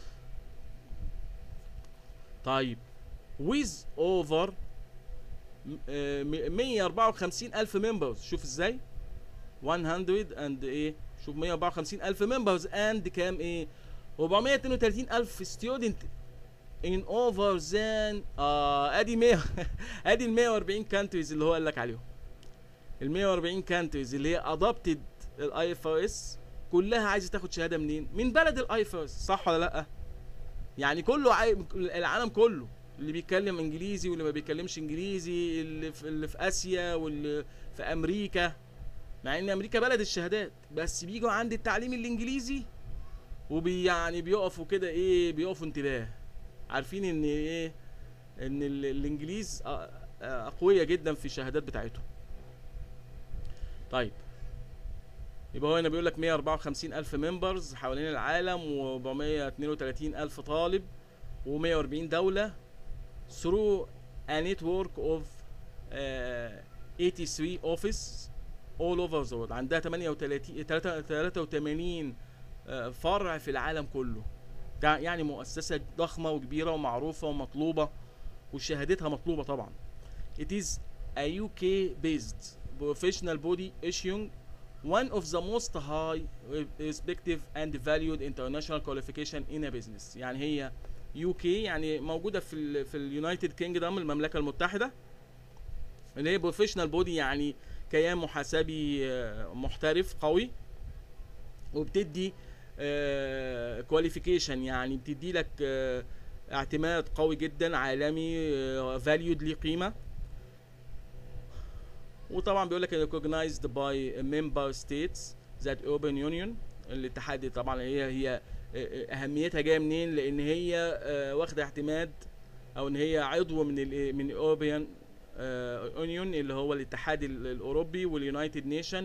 طيب with over م- آه، م- 154 الف ممبرز شوف ازاي 100 and ايه شوف 154 الف ممبرز and كام ايه 432 الف ستودنت in over than اه ادي 100 ادي ال 140 كانتريز اللي هو قال لك عليهم ال 140 كانتريز اللي هي ادابتد الاي اف اس كلها عايزه تاخد شهاده منين؟ من بلد الاي اف اس صح ولا لا؟ يعني كله عاي... العالم كله اللي بيتكلم انجليزي واللي ما بيتكلمش انجليزي اللي في, اللي في اسيا واللي في امريكا مع ان امريكا بلد الشهادات بس بيجوا عند التعليم الانجليزي وبي يعني بيقفوا كده ايه بيقفوا انتباه عارفين ان ايه ان ال- الانجليز أ- أ- اقوياء جدا في الشهادات بتاعتهم طيب يبقى هو هنا بيقول لك 154 الف ممبرز حوالين العالم و432 الف طالب و140 دوله through a network of uh, 83 office all over the world عندها 38 83 آه، فرع في العالم كله ده يعني مؤسسة ضخمة وكبيرة ومعروفة ومطلوبة وشهادتها مطلوبة طبعا It is a UK based professional body issuing one of the most high respective and valued international qualification in a business يعني هي UK يعني موجودة في ال في اليونايتد كينجدم المملكة المتحدة اللي هي بروفيشنال بودي يعني كيان محاسبي آه، محترف قوي وبتدي كواليفيكيشن يعني بتدي لك آه، اعتماد قوي جدا عالمي فاليود ليه قيمه وطبعا بيقول لك recognized by member states that open union الاتحاد طبعا هي هي آه، اهميتها جايه منين لان هي آه، واخده اعتماد او ان هي عضو من ال من الاوروبيان اونيون اللي هو الاتحاد ال- الاوروبي واليونايتد نيشن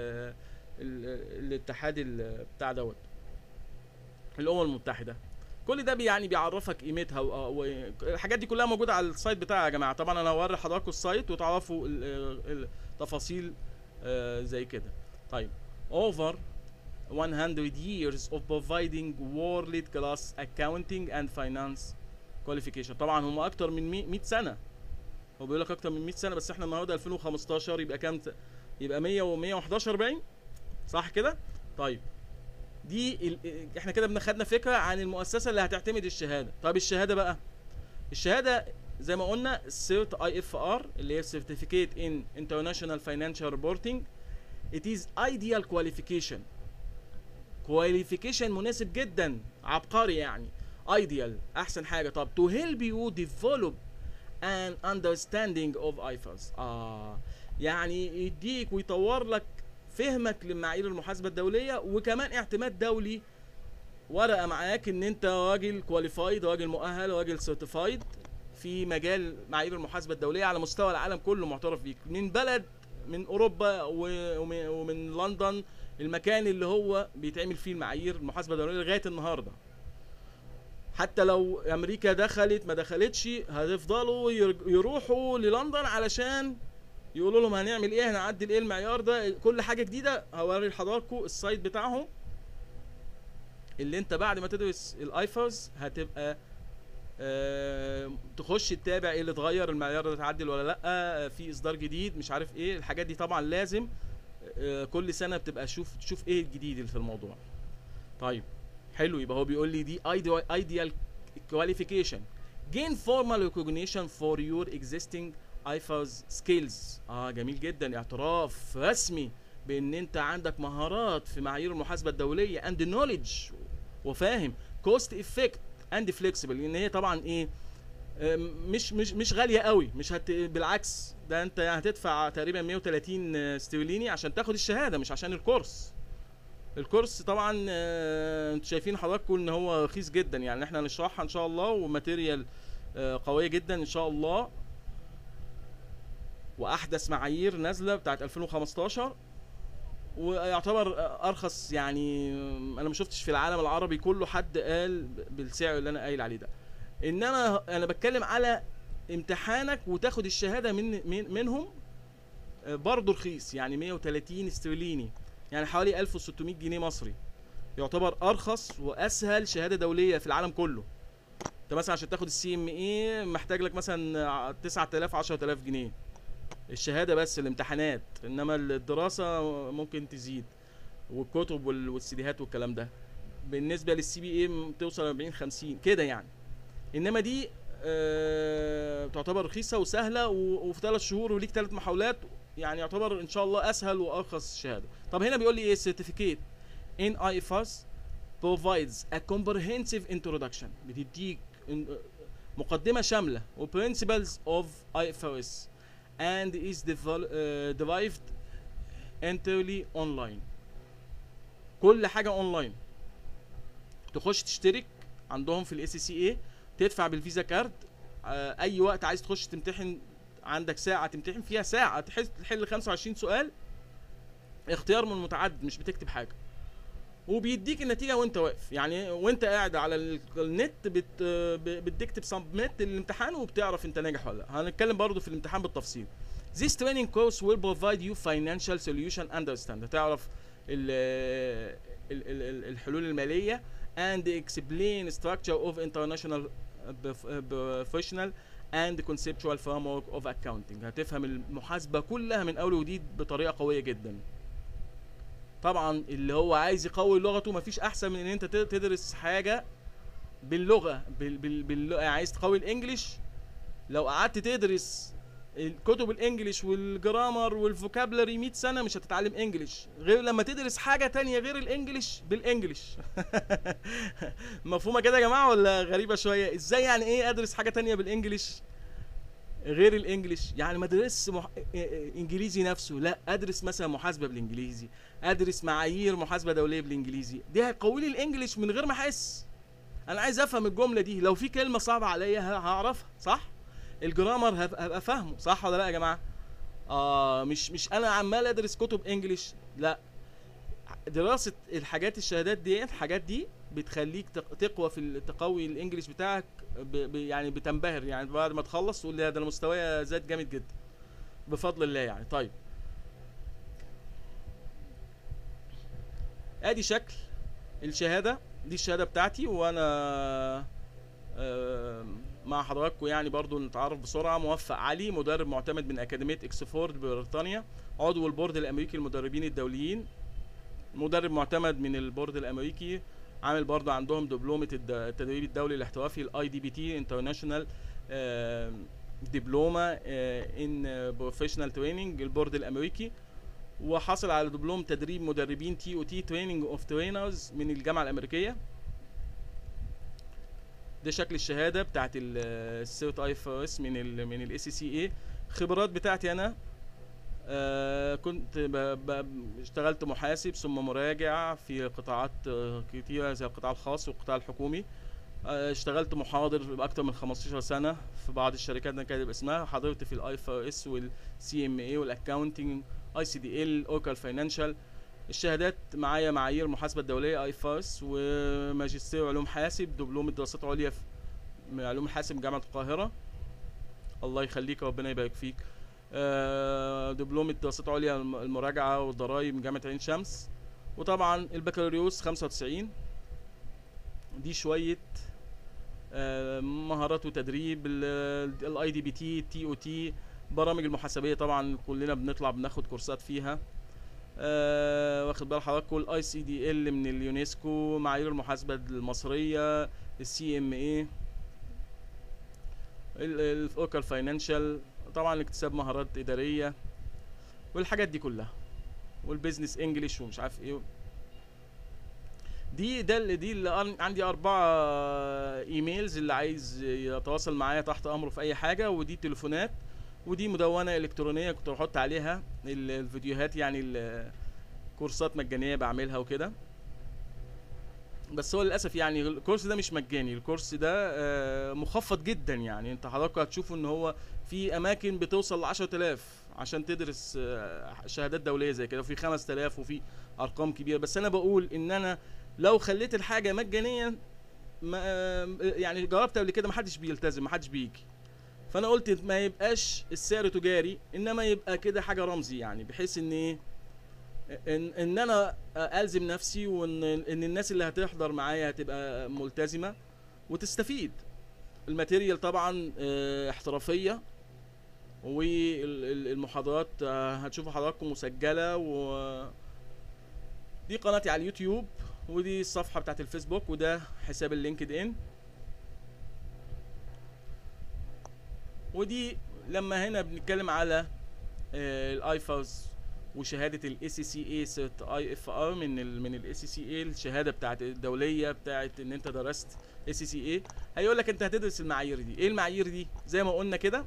الاتحاد ال- بتاع دوت الامم المتحده كل ده بي- يعني بيعرفك قيمتها و- و- الحاجات دي كلها موجوده على السايت بتاعي يا جماعه طبعا انا هوري حضراتكم السايت وتعرفوا ال- التفاصيل آه، زي كده طيب over 100 years of providing world class accounting and finance qualification طبعا هم اكتر من 100 سنه هو بيقول لك اكتر من 100 سنه بس احنا النهارده 2015 يبقى كام ت- يبقى 100 و111 باين صح كده طيب دي ال... احنا كده بناخدنا فكره عن المؤسسه اللي هتعتمد الشهاده طب الشهاده بقى الشهاده زي ما قلنا سيرت اي اف ار اللي هي سيرتيفيكيت ان انترناشونال فاينانشال ريبورتنج it is ideal qualification كواليفيكيشن مناسب جدا عبقري يعني ideal احسن حاجه طب to help you develop an understanding of IFRS اه يعني يديك ويطور لك فهمك لمعايير المحاسبه الدوليه وكمان اعتماد دولي ورقه معاك ان انت راجل كواليفايد راجل مؤهل راجل سيرتيفايد في مجال معايير المحاسبه الدوليه على مستوى العالم كله معترف بيك من بلد من اوروبا و- ومن, ومن لندن المكان اللي هو بيتعمل فيه المعايير المحاسبه الدوليه لغايه النهارده حتى لو امريكا دخلت ما دخلتش هيفضلوا ير- يروحوا للندن علشان يقولوا لهم هنعمل ايه هنعدل ايه المعيار ده كل حاجه جديده هوري لحضراتكم السايت بتاعهم اللي انت بعد ما تدرس الايفرز هتبقى آه تخش تتابع ايه اللي اتغير المعيار ده اتعدل ولا لا آه في اصدار جديد مش عارف ايه الحاجات دي طبعا لازم آه كل سنه بتبقى شوف تشوف ايه الجديد اللي في الموضوع طيب حلو يبقى هو بيقول لي دي ideal qualification gain formal recognition for your existing IFAS skills اه جميل جدا اعتراف رسمي بان انت عندك مهارات في معايير المحاسبه الدوليه and knowledge وفاهم cost effect and flexible لان هي طبعا ايه آم، مش مش مش غاليه قوي مش هت بالعكس ده انت هتدفع تقريبا 130 استرليني عشان تاخد الشهاده مش عشان الكورس الكورس طبعا آه، انتوا شايفين حضراتكم ان هو رخيص جدا يعني احنا هنشرحها ان شاء الله وماتيريال آه، قويه جدا ان شاء الله واحدث معايير نازله بتاعت 2015 ويعتبر ارخص يعني انا ما شفتش في العالم العربي كله حد قال بالسعر اللي انا قايل عليه ده انما انا بتكلم على امتحانك وتاخد الشهاده من, من منهم آه، برضه رخيص يعني 130 استرليني يعني حوالي 1600 جنيه مصري يعتبر ارخص واسهل شهاده دوليه في العالم كله انت مثلا عشان تاخد السي ام اي محتاج لك مثلا 9000 10000 جنيه الشهاده بس الامتحانات انما الدراسه ممكن تزيد والكتب وال- والسيديهات والكلام ده بالنسبه للسي بي اي توصل 40 50 كده يعني انما دي آه تعتبر رخيصه وسهله و- وفي ثلاث شهور وليك ثلاث محاولات يعني يعتبر ان شاء الله اسهل وارخص شهاده طب هنا بيقول لي ايه certificate in IFRS provides a comprehensive introduction بتديك إن- مقدمه شامله و principles of IFRS and is devel- uh, derived entirely online كل حاجه اونلاين تخش تشترك عندهم في الاي سي سي اي تدفع بالفيزا كارد آه، اي وقت عايز تخش تمتحن عندك ساعه تمتحن فيها ساعه تحل تحل 25 سؤال اختيار من متعدد مش بتكتب حاجه وبيديك النتيجه وانت واقف يعني وانت قاعد على ال- النت بت ب- بتكتب سبميت الامتحان وبتعرف انت ناجح ولا لا هنتكلم برضو في الامتحان بالتفصيل This training course will provide you financial solution understand هتعرف ال ال ال ال الحلول الماليه and explain structure of international prof- professional and conceptual framework of accounting هتفهم المحاسبه كلها من اول وجديد بطريقه قويه جدا طبعا اللي هو عايز يقوي لغته مفيش احسن من ان انت تد- تدرس حاجه باللغه بال بال بال عايز تقوي الانجليش لو قعدت تدرس الكتب الانجليش والجرامر والفوكابلري 100 سنه مش هتتعلم انجليش غير لما تدرس حاجه تانية غير الانجليش بالانجليش مفهومه كده يا جماعه ولا غريبه شويه ازاي يعني ايه ادرس حاجه تانية بالانجليش غير الانجليش يعني ما ادرسش مح... إيه- إيه- انجليزي نفسه لا ادرس مثلا محاسبه بالانجليزي ادرس معايير محاسبه دوليه بالانجليزي دي هيقوي لي الانجليش من غير ما احس انا عايز افهم الجمله دي لو في كلمه صعبه عليا ه- هعرفها صح الجرامر هبقى هبقى فاهمه صح ولا لا يا جماعه اه مش مش انا عمال ادرس كتب انجليش لا دراسه الحاجات الشهادات دي الحاجات دي بتخليك تق- تقوى في ال- تقوي الانجليش بتاعك ب ب يعني بتنبهر يعني بعد ما تخلص تقول لا ده انا مستواي زاد جامد جدا بفضل الله يعني طيب ادي شكل الشهاده دي الشهاده بتاعتي وانا آه، مع حضراتكم يعني برضو نتعرف بسرعه موفق علي مدرب معتمد من اكاديميه اكسفورد بريطانيا عضو البورد الامريكي للمدربين الدوليين مدرب معتمد من البورد الامريكي عامل برضو عندهم دبلومه الد- التدريب الدولي الاحترافي الاي دي بي تي انترناشونال دبلومه ان بروفيشنال تريننج البورد الامريكي وحصل على دبلوم تدريب مدربين تي او تي تريننج اوف ترينرز من الجامعه الامريكيه ده شكل الشهاده بتاعت السيرت اي اف اس من ال من الاي سي سي اي خبرات بتاعتي انا آه كنت ب ب اشتغلت محاسب ثم مراجع في قطاعات آه، كتيره زي القطاع الخاص والقطاع الحكومي آه، اشتغلت محاضر باكتر من 15 سنه في بعض الشركات انا كاتب اسمها حضرت في الاي اف اس والسي ام اي والاكاونتنج اي سي دي ال اوكال فاينانشال الشهادات معايا معايير المحاسبه الدوليه اي فارس وماجستير علوم حاسب دبلوم دراسات عليا في من علوم الحاسب جامعه القاهره الله يخليك ربنا يبارك فيك آه، دبلوم دراسات عليا الم- المراجعه والضرايب من جامعه عين شمس وطبعا البكالوريوس 95 دي شويه آه، مهارات وتدريب الاي دي بي تي تي او تي برامج المحاسبيه طبعا كلنا بنطلع بناخد كورسات فيها آه واخد بال حضراتكم الاي سي دي ال من اليونسكو معايير المحاسبه المصريه السي ام اي الاوكر فاينانشال طبعا اكتساب مهارات اداريه والحاجات دي كلها والبيزنس انجلش ومش عارف ايه دي ده اللي دي اللي أن- عندي اربعة ايميلز اللي عايز يتواصل معايا تحت امره في اي حاجه ودي تليفونات ودي مدونه الكترونيه كنت بحط عليها ال- الفيديوهات يعني ال- كورسات مجانيه بعملها وكده بس هو للاسف يعني الكورس ده مش مجاني الكورس ده آه، مخفض جدا يعني انت حضرتك هتشوفوا ان هو في اماكن بتوصل ل 10000 عشان تدرس آه، شهادات دوليه زي كده وفي 5000 وفي ارقام كبيره بس انا بقول ان انا لو خليت الحاجه مجانيه ما آه، يعني جربت قبل كده محدش بيلتزم محدش بيجي فانا قلت ما يبقاش السعر تجاري انما يبقى كده حاجه رمزي يعني بحيث ان ايه ان ان انا الزم نفسي وان ان الناس اللي هتحضر معايا هتبقى ملتزمه وتستفيد الماتيريال طبعا آه، احترافيه والمحاضرات آه، هتشوفوا حضراتكم مسجله و دي قناتي على اليوتيوب ودي الصفحه بتاعت الفيسبوك وده حساب اللينكد ان ودي لما هنا بنتكلم على الايفاز وشهاده الاي سي سي اي سيرت اي اف ار من ال من الاي سي سي اي الشهاده بتاعت الدوليه بتاعت ان انت درست اي سي سي اي هيقول لك انت هتدرس المعايير دي ايه المعايير دي زي ما قلنا كده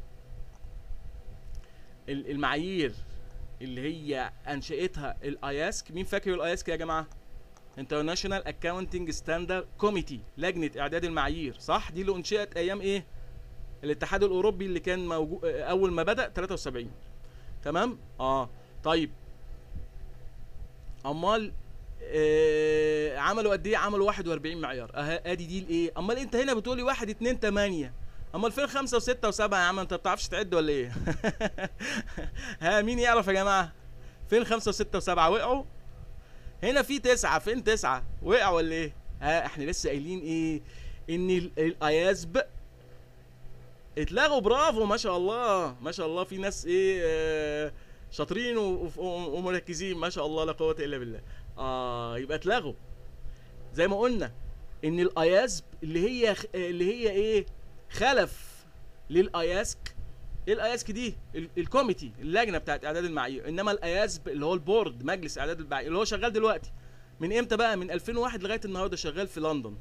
ال- المعايير اللي هي انشئتها الاياسك مين فاكر الاياسك يا جماعه انترناشونال اكاونتنج ستاندرد كوميتي لجنه اعداد المعايير صح دي اللي انشئت ايام ايه الاتحاد الاوروبي اللي كان موجود اول ما بدا 73 تمام اه طيب امال آه عملوا قد ايه عملوا 41 معيار اه ادي دي الايه امال انت هنا بتقولي 1 2 8 امال فين 5 و6 و7 يا عم انت ما بتعرفش تعد ولا ايه ها مين يعرف يا جماعه فين 5 و6 و7 وقعوا هنا في تسعة فين تسعة وقع ولا ايه ها احنا لسه قايلين ايه ان ال- الاياسب اتلغوا برافو ما شاء الله ما شاء الله في ناس ايه آه شاطرين و- و- ومركزين ما شاء الله لا قوه الا بالله اه يبقى اتلغوا زي ما قلنا ان الاياسب اللي هي خ- اللي هي ايه خلف للاياسك ايه الاياسك دي ال- الكوميتي اللجنه بتاعت اعداد المعايير انما الاياسب اللي هو البورد مجلس اعداد المعايير اللي هو شغال دلوقتي من امتى بقى من 2001 لغايه النهارده شغال في لندن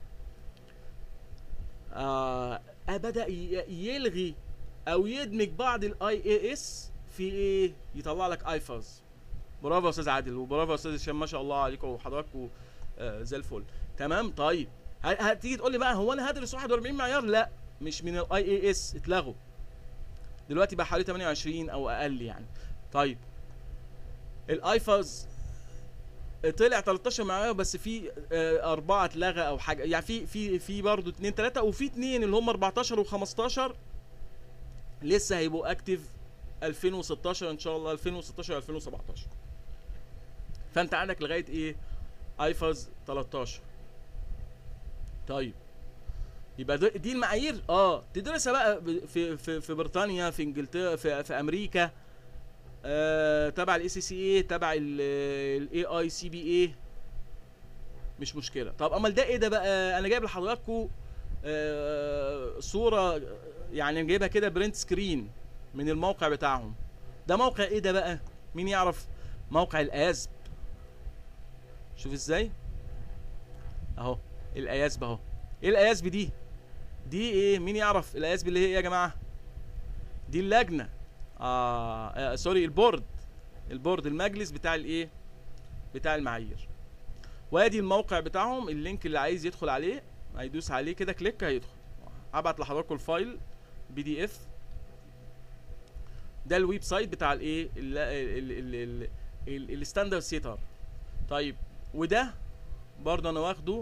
آه آه، بدا ي- يلغي او يدمج بعض الاي اي اس في ايه يطلع لك ايفاز برافو يا استاذ عادل وبرافو يا استاذ هشام ما شاء الله عليكم وحضراتكم آه زي الفل تمام طيب ه- هتيجي تقول لي بقى هو انا هدرس 41 معيار لا مش من الاي اي اس اتلغوا دلوقتي بقى حوالي 28 او اقل يعني طيب الايفاز طلع 13 معايا بس في آه، اربعه اتلغى او حاجه يعني في في في برضه اتنين تلاته وفي اتنين اللي هم 14 و15 لسه هيبقوا اكتف 2016 ان شاء الله 2016 2017 فانت عندك لغايه ايه ايفاز 13 طيب يبقى دي دي المعايير اه تدرسها بقى ب- في في في بريطانيا في انجلترا في, في امريكا آه تبع الاي سي سي اي تبع الاي اي سي بي اي مش مشكله طب امال ده ايه ده بقى انا جايب لحضراتكم آه صوره يعني جايبها كده برنت سكرين من الموقع بتاعهم ده موقع ايه ده بقى مين يعرف موقع الاسب شوف ازاي اهو الاياسب اهو ايه الاياسب دي دي ايه مين يعرف الاياسب اللي هي ايه يا جماعه دي اللجنه آه, اه سوري البورد البورد المجلس بتاع الايه بتاع المعايير وادي الموقع بتاعهم اللينك اللي عايز يدخل عليه هيدوس عليه كده كليك هيدخل هبعت لحضراتكم الفايل بي دي اف ده الويب سايت بتاع الايه الستاندرد سيتر طيب وده برضه انا واخده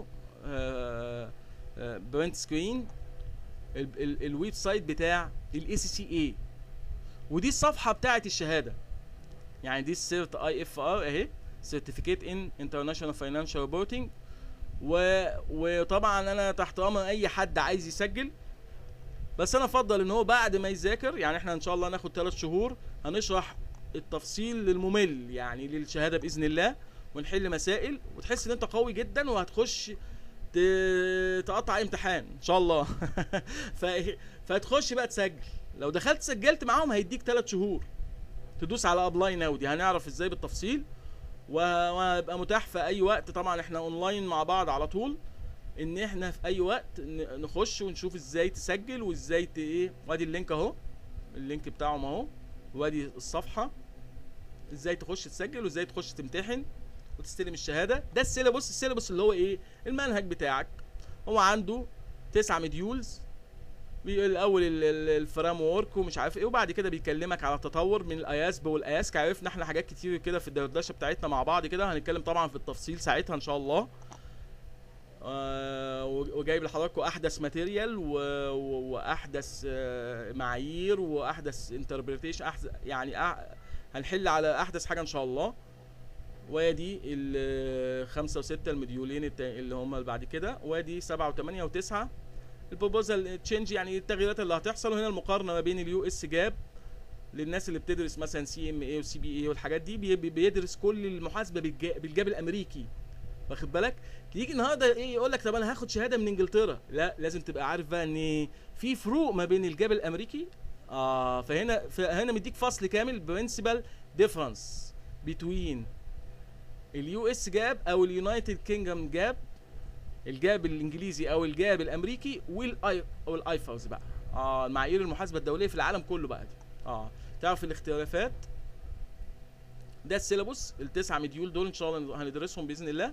برنت سكرين الويب سايت بتاع الاي سي سي اي ودي الصفحه بتاعه الشهاده يعني دي السيرت اي اف ار اهي سيرتيفيكيت ان انترناشونال فاينانشال ريبورتنج و... وطبعا انا تحت امر اي حد عايز يسجل بس انا افضل ان هو بعد ما يذاكر يعني احنا ان شاء الله ناخد ثلاث شهور هنشرح التفصيل للممل يعني للشهاده باذن الله ونحل مسائل وتحس ان انت قوي جدا وهتخش ت- تقطع امتحان ان شاء الله ف... فتخش بقى تسجل لو دخلت سجلت معاهم هيديك ثلاث شهور تدوس على ابلاي ناو دي هنعرف ازاي بالتفصيل و- وهيبقى متاح في اي وقت طبعا احنا اونلاين مع بعض على طول ان احنا في اي وقت ن- نخش ونشوف ازاي تسجل وازاي ت ايه وادي اللينك اهو اللينك بتاعهم اهو وادي الصفحه ازاي تخش تسجل وازاي تخش تمتحن وتستلم الشهاده ده السيلابوس السيلابوس اللي هو ايه المنهج بتاعك هو عنده تسعة مديولز بي- الاول ال- ال- الفرام وورك ومش عارف ايه وبعد كده بيكلمك على التطور من الاياسب والاياسك عرفنا احنا حاجات كتير كده في الدردشه بتاعتنا مع بعض كده هنتكلم طبعا في التفصيل ساعتها ان شاء الله آه و- وجايب لحضراتكم احدث ماتيريال و- و- واحدث آه معايير واحدث انتربريتيشن أحدث يعني أح هنحل على احدث حاجه ان شاء الله وادي ال- خمسة وستة المديولين التا- اللي هم اللي بعد كده وادي سبعة وثمانية وتسعة البروبوزال تشينج يعني التغييرات اللي هتحصل وهنا المقارنه ما بين اليو اس جاب للناس اللي بتدرس مثلا سي ام اي وسي بي اي والحاجات دي بي- بي- بيدرس كل المحاسبه بالجا- بالجاب الامريكي واخد بالك تيجي النهارده ايه يقول لك طب انا هاخد شهاده من انجلترا لا لازم تبقى عارف بقى ان في فروق ما بين الجاب الامريكي اه فهنا فهنا مديك فصل كامل برنسبل ديفرنس بتوين اليو اس جاب او اليونايتد كينجدم جاب الجاب الانجليزي او الجاب الامريكي والاي او الايفاوز بقى اه معايير المحاسبه الدوليه في العالم كله بقى دي اه تعرف الاختلافات ده السيلابوس التسعة مديول دول ان شاء الله هندرسهم باذن الله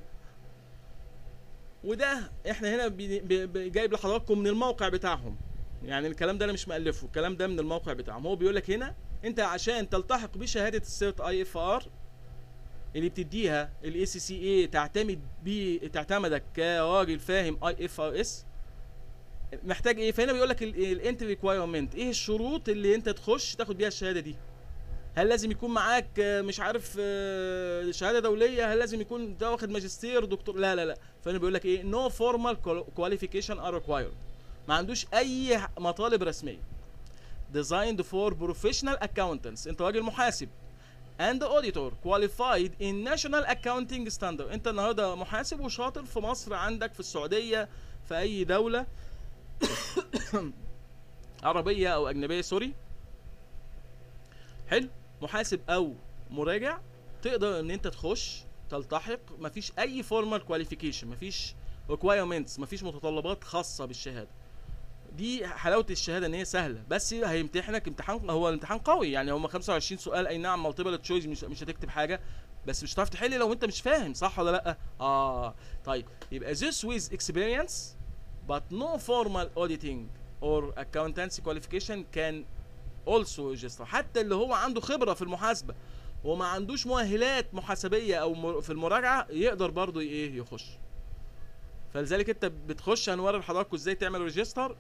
وده احنا هنا بي- بي- بي- جايب لحضراتكم من الموقع بتاعهم يعني الكلام ده انا مش مالفه الكلام ده من الموقع بتاعهم هو بيقول لك هنا انت عشان تلتحق بشهاده السيرت اي اف ار اللي بتديها الاي سي سي اي تعتمد بيه تعتمدك كراجل فاهم اي اف ار اس محتاج ايه فهنا بيقول لك الانتري ريكوايرمنت ايه الشروط اللي انت تخش تاخد بيها الشهاده دي هل لازم يكون معاك آه، مش عارف آه، شهاده دوليه هل لازم يكون انت واخد ماجستير دكتور لا لا لا فهنا بيقول لك ايه نو فورمال كواليفيكيشن ار ريكوايرد ما عندوش اي مطالب رسميه designed for professional accountants انت راجل محاسب and auditor qualified in national accounting standard انت النهارده محاسب وشاطر في مصر عندك في السعوديه في اي دوله عربيه او اجنبيه سوري حلو محاسب او مراجع تقدر ان انت تخش تلتحق مفيش اي فورمال كواليفيكيشن مفيش ريكوايرمنتس مفيش متطلبات خاصه بالشهاده دي حلاوه الشهاده ان هي سهله بس هيمتحنك امتحان هو الامتحان قوي يعني هم 25 سؤال اي نعم مالتيبل تشويس مش مش هتكتب حاجه بس مش هتعرف تحل لو انت مش فاهم صح ولا لا اه طيب يبقى this with experience but no formal auditing or accountancy qualification can also register حتى اللي هو عنده خبره في المحاسبه وما عندوش مؤهلات محاسبيه او مر- في المراجعه يقدر برضه ايه يخش فلذلك انت بتخش هنوري لحضراتكم ازاي تعمل ريجستر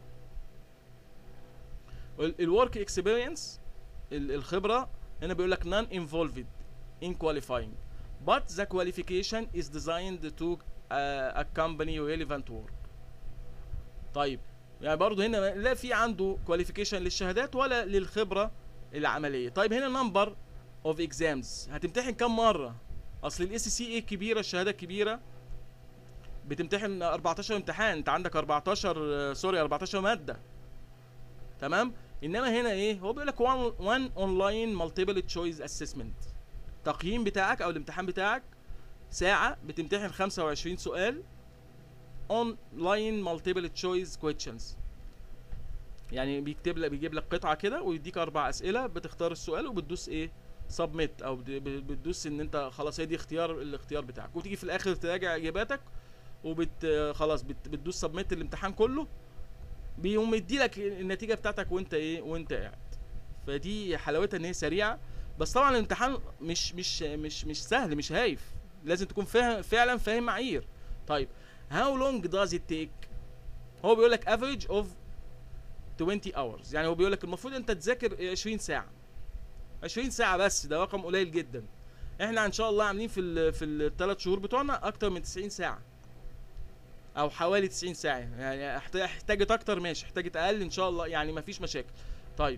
الورك اكسبيرينس الخبره هنا بيقول لك non involved in qualifying but the qualification is designed to uh, accompany relevant work طيب يعني برضه هنا لا في عنده كواليفيكيشن للشهادات ولا للخبره العمليه طيب هنا نمبر اوف اكزامز هتمتحن كم مره اصل الاي سي سي اي كبيره الشهاده كبيره بتمتحن 14 امتحان انت عندك 14 آه، سوري 14 ماده تمام انما هنا ايه هو بيقول لك وان اونلاين مالتيبل تشويس اسسمنت التقييم بتاعك او الامتحان بتاعك ساعه بتمتحن 25 سؤال اونلاين مالتيبل تشويس كويشنز يعني بيكتب لك بيجيب لك قطعه كده ويديك اربع اسئله بتختار السؤال وبتدوس ايه سبميت او بت- ب- بتدوس ان انت خلاص هي دي اختيار الاختيار بتاعك وتيجي في الاخر تراجع اجاباتك وبت خلاص بت بتدوس سبميت الامتحان كله بيقوم مدي لك النتيجه بتاعتك وانت ايه وانت قاعد فدي حلاوتها ان هي سريعه بس طبعا الامتحان مش مش مش مش سهل مش هايف لازم تكون فاهم فعلا فاهم معايير طيب how long does it take هو بيقول لك average of 20 hours يعني هو بيقول لك المفروض انت تذاكر 20 ساعه 20 ساعه بس ده رقم قليل جدا احنا ان شاء الله عاملين في ال في الثلاث شهور بتوعنا اكتر من 90 ساعه او حوالي 90 ساعه يعني احت- احتاجت اكتر ماشي احتاجت اقل ان شاء الله يعني مفيش مشاكل طيب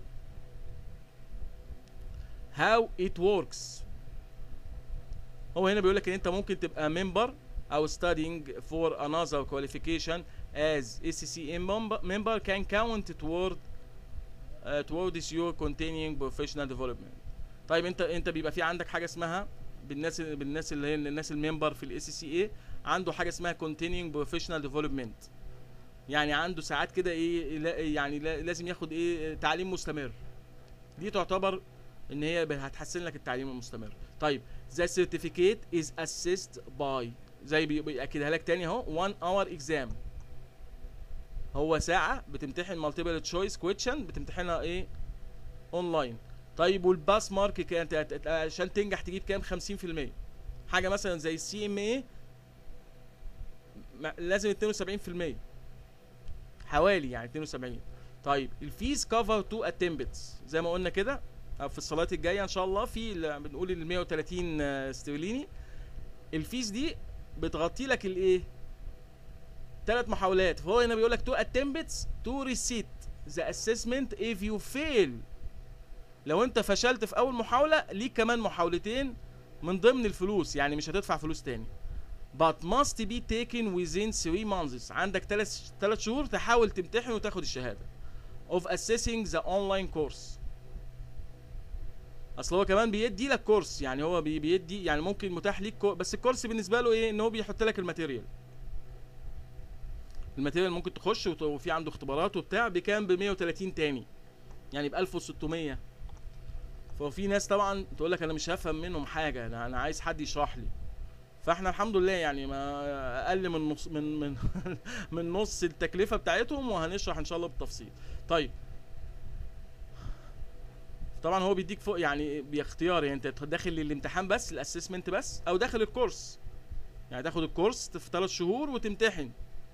how it works هو هنا بيقول لك ان انت ممكن تبقى member او studying for another qualification as ACCM member, member can count toward uh, towards your continuing professional development طيب انت انت بيبقى في عندك حاجه اسمها بالناس بالناس اللي هي الناس الممبر في الاي سي سي اي عنده حاجه اسمها continuing professional development يعني عنده ساعات كده ايه لا- يعني لا- لازم ياخد ايه تعليم مستمر دي تعتبر ان هي ب- هتحسن لك التعليم المستمر طيب the certificate is assessed by زي بي- بيأكدها لك تاني اهو 1 hour exam هو ساعة بتمتحن multiple choice question بتمتحنها ايه اونلاين طيب والباس مارك كانت هت- هت- عشان تنجح تجيب كام 50% حاجة مثلا زي السي ام اي لازم 72% حوالي يعني 72 طيب الفيز كفر تو اتمبتس زي ما قلنا كده أو في الصلاه الجايه ان شاء الله في ال- بنقول ال 130 آه، استرليني الفيز دي بتغطي لك الايه ثلاث محاولات فهو هنا بيقول لك تو اتمبتس تو ريسيت ذا اسسمنت اف يو فيل لو انت فشلت في اول محاوله ليك كمان محاولتين من ضمن الفلوس يعني مش هتدفع فلوس تاني but must be taken within 3 months عندك 3 3 شهور تحاول تمتحن وتاخد الشهاده of assessing the online course اصل هو كمان بيدي لك كورس يعني هو بي- بيدي يعني ممكن متاح ليك كو بس الكورس بالنسبه له ايه ان هو بيحط لك الماتيريال الماتيريال ممكن تخش وت- وفي عنده اختبارات وبتاع بكام ب 130 تاني يعني ب 1600 ففي ناس طبعا تقول لك انا مش هفهم منهم حاجه انا انا عايز حد يشرح لي فاحنا الحمد لله يعني ما اقل من نص من من من نص التكلفه بتاعتهم وهنشرح ان شاء الله بالتفصيل طيب طبعا هو بيديك فوق يعني باختيار يعني انت داخل للامتحان بس الاسسمنت بس او داخل الكورس يعني تاخد الكورس في ثلاث شهور وتمتحن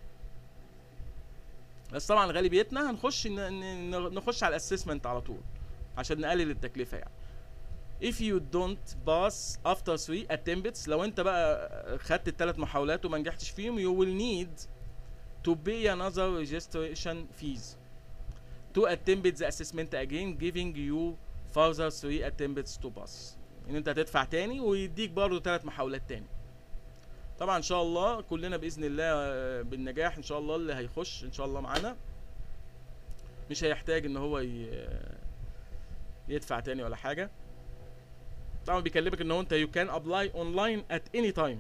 بس طبعا غالبيتنا هنخش ن- ن- نخش على الاسسمنت على طول عشان نقلل التكلفه يعني if you don't pass after three attempts لو انت بقى خدت الثلاث محاولات وما نجحتش فيهم you will need to pay another registration fees to attempt the assessment again giving you further three attempts to pass ان انت هتدفع تاني ويديك برضه ثلاث محاولات تاني طبعا ان شاء الله كلنا باذن الله آه، بالنجاح ان شاء الله اللي هيخش ان شاء الله معانا مش هيحتاج ان هو ي- يدفع تاني ولا حاجه طبعا بيكلمك ان هو انت you can apply online at any time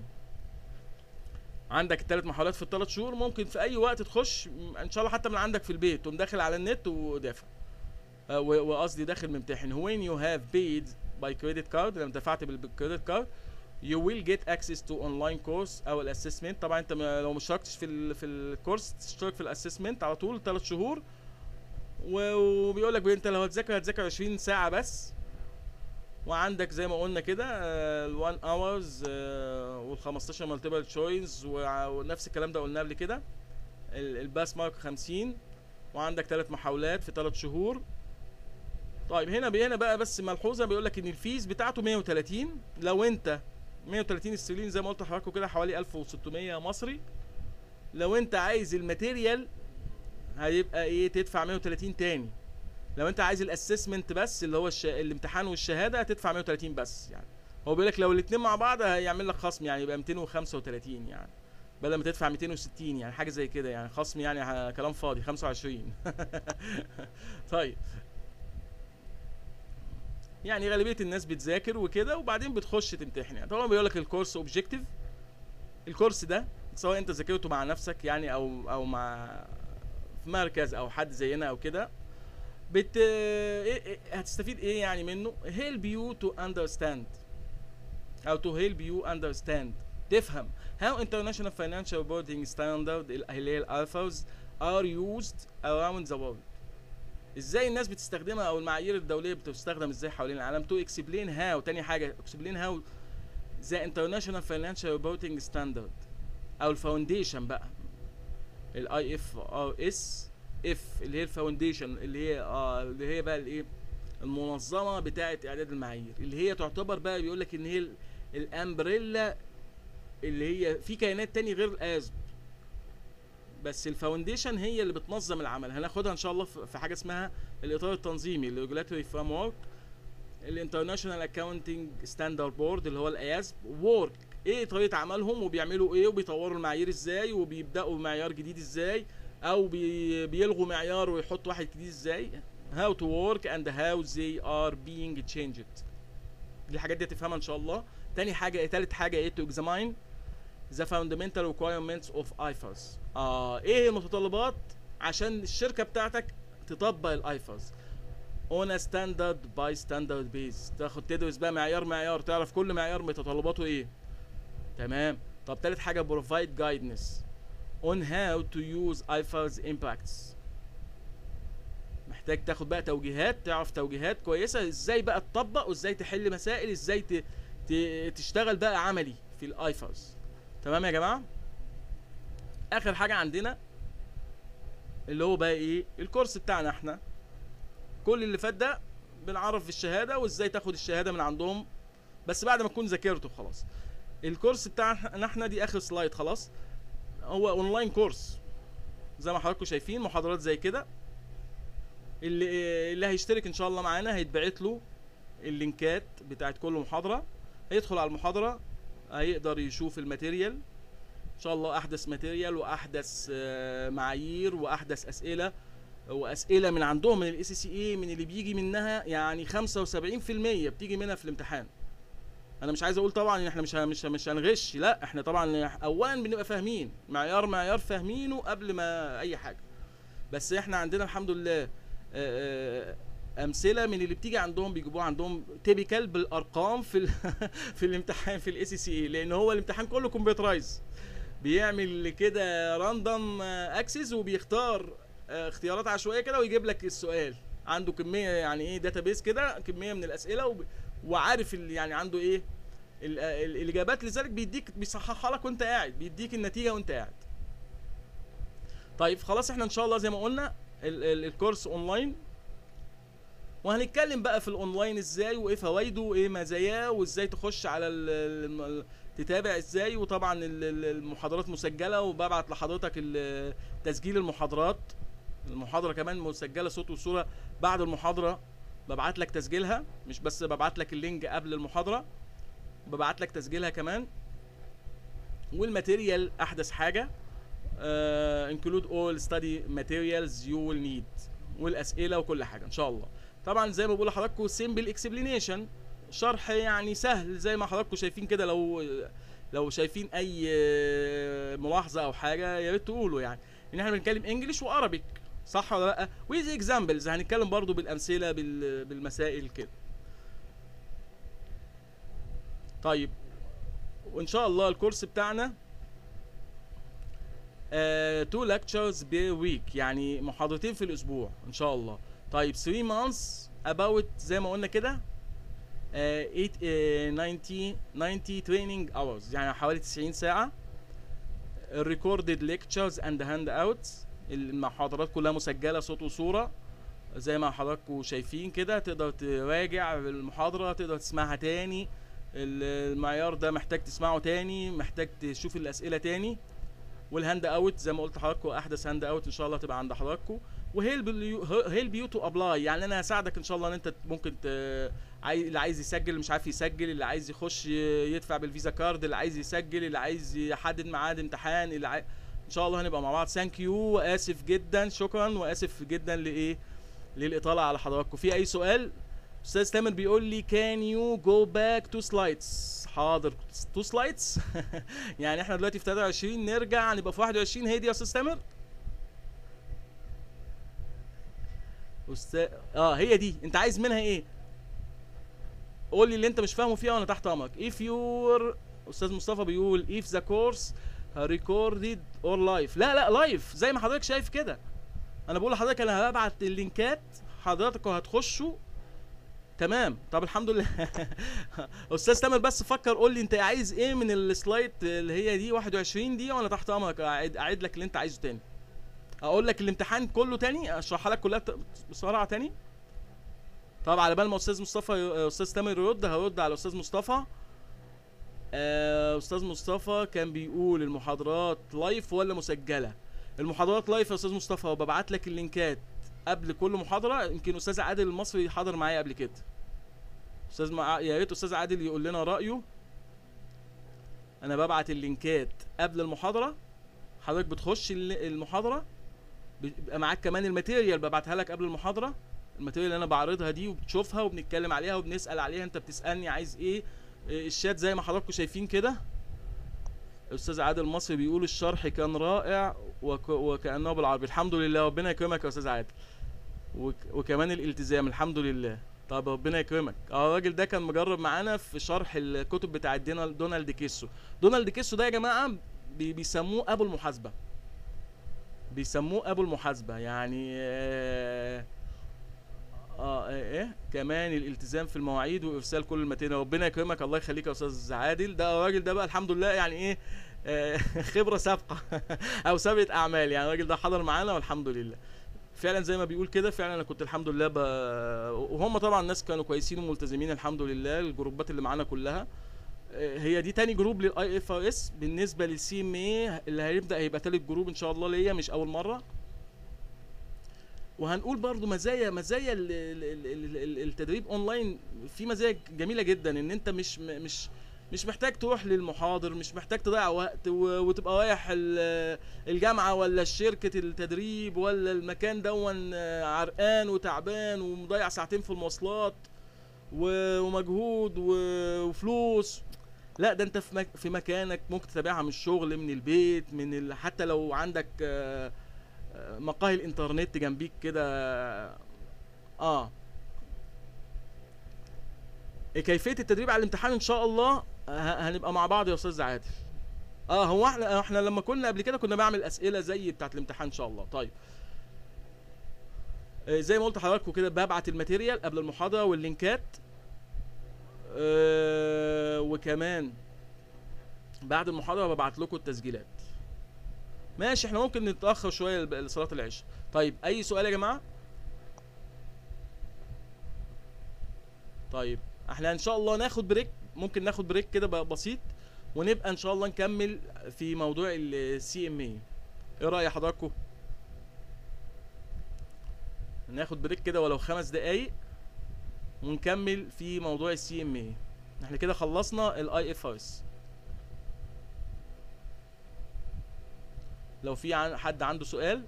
عندك الثلاث محاولات في الثلاث شهور ممكن في اي وقت تخش م- ان شاء الله حتى من عندك في البيت تقوم داخل على النت ودافع آه، و- وقصدي داخل ممتحن when you have paid by credit card لما دفعت بال- بالكريدت كارد you will get access to online course او الاسسمنت طبعا انت ما- لو ما اشتركتش في ال في الكورس تشترك في الاسسمنت على طول ثلاث شهور و- وبيقول لك انت لو هتذاكر هتذاكر 20 ساعه بس وعندك زي ما قلنا كده ال 1 hours وال 15 مالتيبل تشويس ونفس الكلام ده قلناه قبل كده ال- الباس مارك 50 وعندك ثلاث محاولات في ثلاث شهور طيب هنا بي- هنا بقى بس ملحوظه بيقول لك ان الفيز بتاعته 130 لو انت 130 استرليني زي ما قلت لحضراتكم كده حوالي 1600 مصري لو انت عايز الماتيريال هيبقى ايه تدفع 130 تاني لو انت عايز الاسسمنت بس اللي هو الش... الامتحان والشهاده هتدفع 130 بس يعني هو بيقول لك لو الاثنين مع بعض هيعمل لك خصم يعني يبقى 235 يعني بدل ما تدفع 260 يعني حاجه زي كده يعني خصم يعني ه- كلام فاضي 25 طيب يعني غالبيه الناس بتذاكر وكده وبعدين بتخش تمتحن يعني طبعا بيقول لك الكورس اوبجيكتيف الكورس ده سواء انت ذاكرته مع نفسك يعني او او مع في مركز او حد زينا او كده بت إيه إيه هتستفيد ايه يعني منه help you to understand او to help you understand تفهم how international financial reporting standard اللي هي الالفاز are used around the world ازاي الناس بتستخدمها او المعايير الدوليه بتستخدم ازاي حوالين العالم to explain how تاني حاجه explain how the international financial reporting standard او الفاونديشن بقى الاي اف ار اس اف اللي هي الفاونديشن اللي هي اه اللي هي بقى الايه المنظمه بتاعه اعداد المعايير اللي هي تعتبر بقى بيقول لك ان هي ال- الامبريلا اللي هي في كيانات تاني غير الاسب بس الفاونديشن هي اللي بتنظم العمل هناخدها ان شاء الله في في حاجه اسمها الاطار التنظيمي الريجولاتوري فريم ورك الانترناشونال اكاونتنج ستاندرد بورد اللي هو الاياسب وورك ايه طريقه عملهم وبيعملوا ايه وبيطوروا المعايير ازاي وبيبداوا معيار جديد ازاي او بي بيلغوا معيار ويحطوا واحد جديد ازاي how to work and how they are being changed دي الحاجات دي هتفهمها ان شاء الله تاني حاجه تالت حاجه ايه to examine the fundamental requirements of IFRS اه ايه المتطلبات عشان الشركه بتاعتك تطبق الايفرز on a standard by standard base تاخد تدرس بقى معيار معيار تعرف كل معيار متطلباته ايه تمام طب تالت حاجه provide guidance on how to use IFRS impacts محتاج تاخد بقى توجيهات تعرف توجيهات كويسه ازاي بقى تطبق وازاي تحل مسائل ازاي ت... ت... تشتغل بقى عملي في الايفرز تمام يا جماعه اخر حاجه عندنا اللي هو بقى ايه الكورس بتاعنا احنا كل اللي فات ده بنعرف في الشهاده وازاي تاخد الشهاده من عندهم بس بعد ما تكون ذاكرته خلاص الكورس بتاعنا احنا دي اخر سلايد خلاص هو اونلاين كورس زي ما حضراتكم شايفين محاضرات زي كده اللي اللي هيشترك ان شاء الله معانا هيتبعت له اللينكات بتاعت كل محاضره هيدخل على المحاضره هيقدر يشوف الماتيريال ان شاء الله احدث ماتيريال واحدث آه، معايير واحدث اسئله واسئله من عندهم من الاي سي سي اي من اللي بيجي منها يعني 75% بتيجي منها في الامتحان انا مش عايز اقول طبعا ان احنا مش ه- مش ه- مش هنغش لا احنا طبعا اولا بنبقى فاهمين معيار معيار فاهمينه قبل ما اي حاجه بس احنا عندنا الحمد لله آه، آه، امثله من اللي بتيجي عندهم بيجيبوها عندهم تيبيكال بالارقام في ال في الامتحان في الاي سي سي اي لان هو الامتحان كله كمبيوترايز بيعمل كده راندوم اكسس وبيختار آه، اختيارات عشوائيه كده ويجيب لك السؤال عنده كميه يعني ايه داتابيس كده كميه من الاسئله وب... وعارف ال... يعني عنده ايه ال... ال... الاجابات لذلك بيديك بيصححها لك وانت قاعد بيديك النتيجه وانت قاعد طيب خلاص احنا ان شاء الله زي ما قلنا ال... ال... الكورس اونلاين وهنتكلم بقى في الاونلاين ازاي وايه فوائده وايه مزاياه وازاي تخش على ال... ال... تتابع ازاي وطبعا ال- ال- المحاضرات مسجله وببعت لحضرتك ال- تسجيل المحاضرات المحاضره كمان مسجله صوت وصوره بعد المحاضره ببعت لك تسجيلها مش بس ببعت لك اللينك قبل المحاضره ببعت لك تسجيلها كمان والماتيريال احدث حاجه uh, include all study materials you will need والاسئله وكل حاجه ان شاء الله طبعا زي ما بقول لحضراتكم simple explanation شرح يعني سهل زي ما حضراتكم شايفين كده لو لو شايفين اي ملاحظه او حاجه يا ريت تقولوا يعني ان احنا بنتكلم انجلش وعربيك صح ولا لا ويز اكزامبلز هنتكلم برضو بالامثله بال- بالمسائل كده طيب وان شاء الله الكورس بتاعنا تو lectures per week يعني محاضرتين في الاسبوع ان شاء الله طيب 3 months about زي ما قلنا كده آه، 8 آه، 90 90 training hours يعني حوالي 90 ساعة recorded lectures and handouts المحاضرات كلها مسجلة صوت وصورة زي ما حضراتكم شايفين كده تقدر تراجع المحاضرة تقدر تسمعها تاني ال- المعيار ده محتاج تسمعه تاني محتاج تشوف الأسئلة تاني والهاند اوت زي ما قلت لحضراتكم احدث هاند اوت ان شاء الله تبقى عند حضراتكم وهيلب هيلب يو تو ابلاي يعني انا هساعدك ان شاء الله ان انت ممكن ت... عاي... اللي عايز يسجل اللي مش عارف يسجل اللي عايز يخش ي- يدفع بالفيزا كارد اللي عايز يسجل اللي عايز يحدد ميعاد امتحان اللي عاي... ان شاء الله هنبقى مع بعض ثانك يو واسف جدا شكرا واسف جدا لايه للاطاله على حضراتكم في اي سؤال استاذ تامر بيقول لي كان يو جو باك تو سلايدز حاضر تو سلايدز يعني احنا دلوقتي في 23 نرجع نبقى في 21 هي دي يا استاذ تامر استاذ اه هي دي انت عايز منها ايه قول لي اللي انت مش فاهمه فيها وانا تحت امرك if your استاذ مصطفى بيقول if the course recorded or live لا لا لايف زي ما حضرتك شايف كده انا بقول لحضرتك انا هبعت اللينكات حضراتكم هتخشوا تمام طب الحمد لله استاذ تامر بس فكر قول لي انت عايز ايه من السلايد اللي هي دي 21 دي وانا تحت امرك اعيد اعيد لك اللي انت عايزه تاني اقول لك الامتحان كله تاني اشرحها لك كلها ت- بسرعه تاني طب على بال ما استاذ مصطفى استاذ تامر يرد هرد على استاذ مصطفى آه، استاذ مصطفى كان بيقول المحاضرات لايف ولا مسجله المحاضرات لايف يا استاذ مصطفى وببعت لك اللينكات قبل كل محاضره يمكن استاذ عادل المصري حاضر معايا قبل كده استاذ مع... يا ريت استاذ عادل يقول لنا رايه انا ببعت اللينكات قبل المحاضره حضرتك بتخش ال- المحاضره بيبقى معاك كمان الماتيريال ببعتها لك قبل المحاضره الماتيريال اللي انا بعرضها دي وبتشوفها وبنتكلم عليها وبنسال عليها انت بتسالني عايز ايه إيه الشات زي ما حضراتكم شايفين كده استاذ عادل المصري بيقول الشرح كان رائع وك... وكانه بالعربي الحمد لله ربنا يكرمك يا استاذ عادل وك... وكمان الالتزام الحمد لله طب ربنا يكرمك اه الراجل ده كان مجرب معانا في شرح الكتب بتاعت دينا- دونالد كيسو دونالد كيسو ده يا جماعه بي... بيسموه ابو المحاسبه بيسموه ابو المحاسبه يعني آه... اه ايه كمان الالتزام في المواعيد وارسال كل الماتيريال ربنا يكرمك الله يخليك يا استاذ عادل ده الراجل ده بقى الحمد لله يعني ايه آه، خبره سابقه او سابقه اعمال يعني الراجل ده حضر معانا والحمد لله فعلا زي ما بيقول كده فعلا انا كنت الحمد لله ب... وهم طبعا الناس كانوا كويسين وملتزمين الحمد لله الجروبات اللي معانا كلها آه، هي دي تاني جروب للاي اف ار اس بالنسبه للسي ام اي اللي هيبدا هيبقى تالت جروب ان شاء الله ليا مش اول مره وهنقول برضو مزايا مزايا ال- ال- ال- ال- التدريب اونلاين في مزايا جميله جدا ان انت مش م- مش مش محتاج تروح للمحاضر مش محتاج تضيع وقت و- وتبقى رايح ال- الجامعه ولا شركه التدريب ولا المكان دون آه، عرقان وتعبان ومضيع ساعتين في المواصلات و- ومجهود و- وفلوس لا ده انت في مك- في مكانك ممكن تتابعها من الشغل من البيت من ال... حتى لو عندك آه، آه، مقاهي الانترنت جنبيك كده اه كيفيه التدريب على الامتحان ان شاء الله ه- هنبقى مع بعض يا استاذ عادل اه هو احنا احنا لما كنا قبل كده كنا بعمل اسئله زي بتاعه الامتحان ان شاء الله طيب آه، زي ما قلت لحضراتكم كده ببعت الماتيريال قبل المحاضره واللينكات آه، وكمان بعد المحاضره ببعت لكم التسجيلات ماشي احنا ممكن نتاخر شويه لب- لصلاه العشاء طيب اي سؤال يا جماعه طيب احنا ان شاء الله ناخد بريك ممكن ناخد بريك كده ب- بسيط ونبقى ان شاء الله نكمل في موضوع السي ام اي ايه راي حضراتكم ناخد بريك كده ولو خمس دقايق ونكمل في موضوع السي ام اي احنا كده خلصنا الاي اف اس لو في عن حد عنده سؤال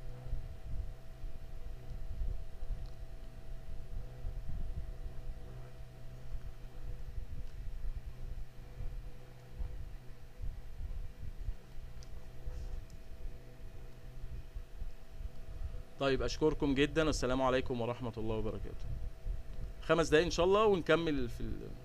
طيب اشكركم جدا والسلام عليكم ورحمة الله وبركاته خمس دقايق ان شاء الله ونكمل في ال...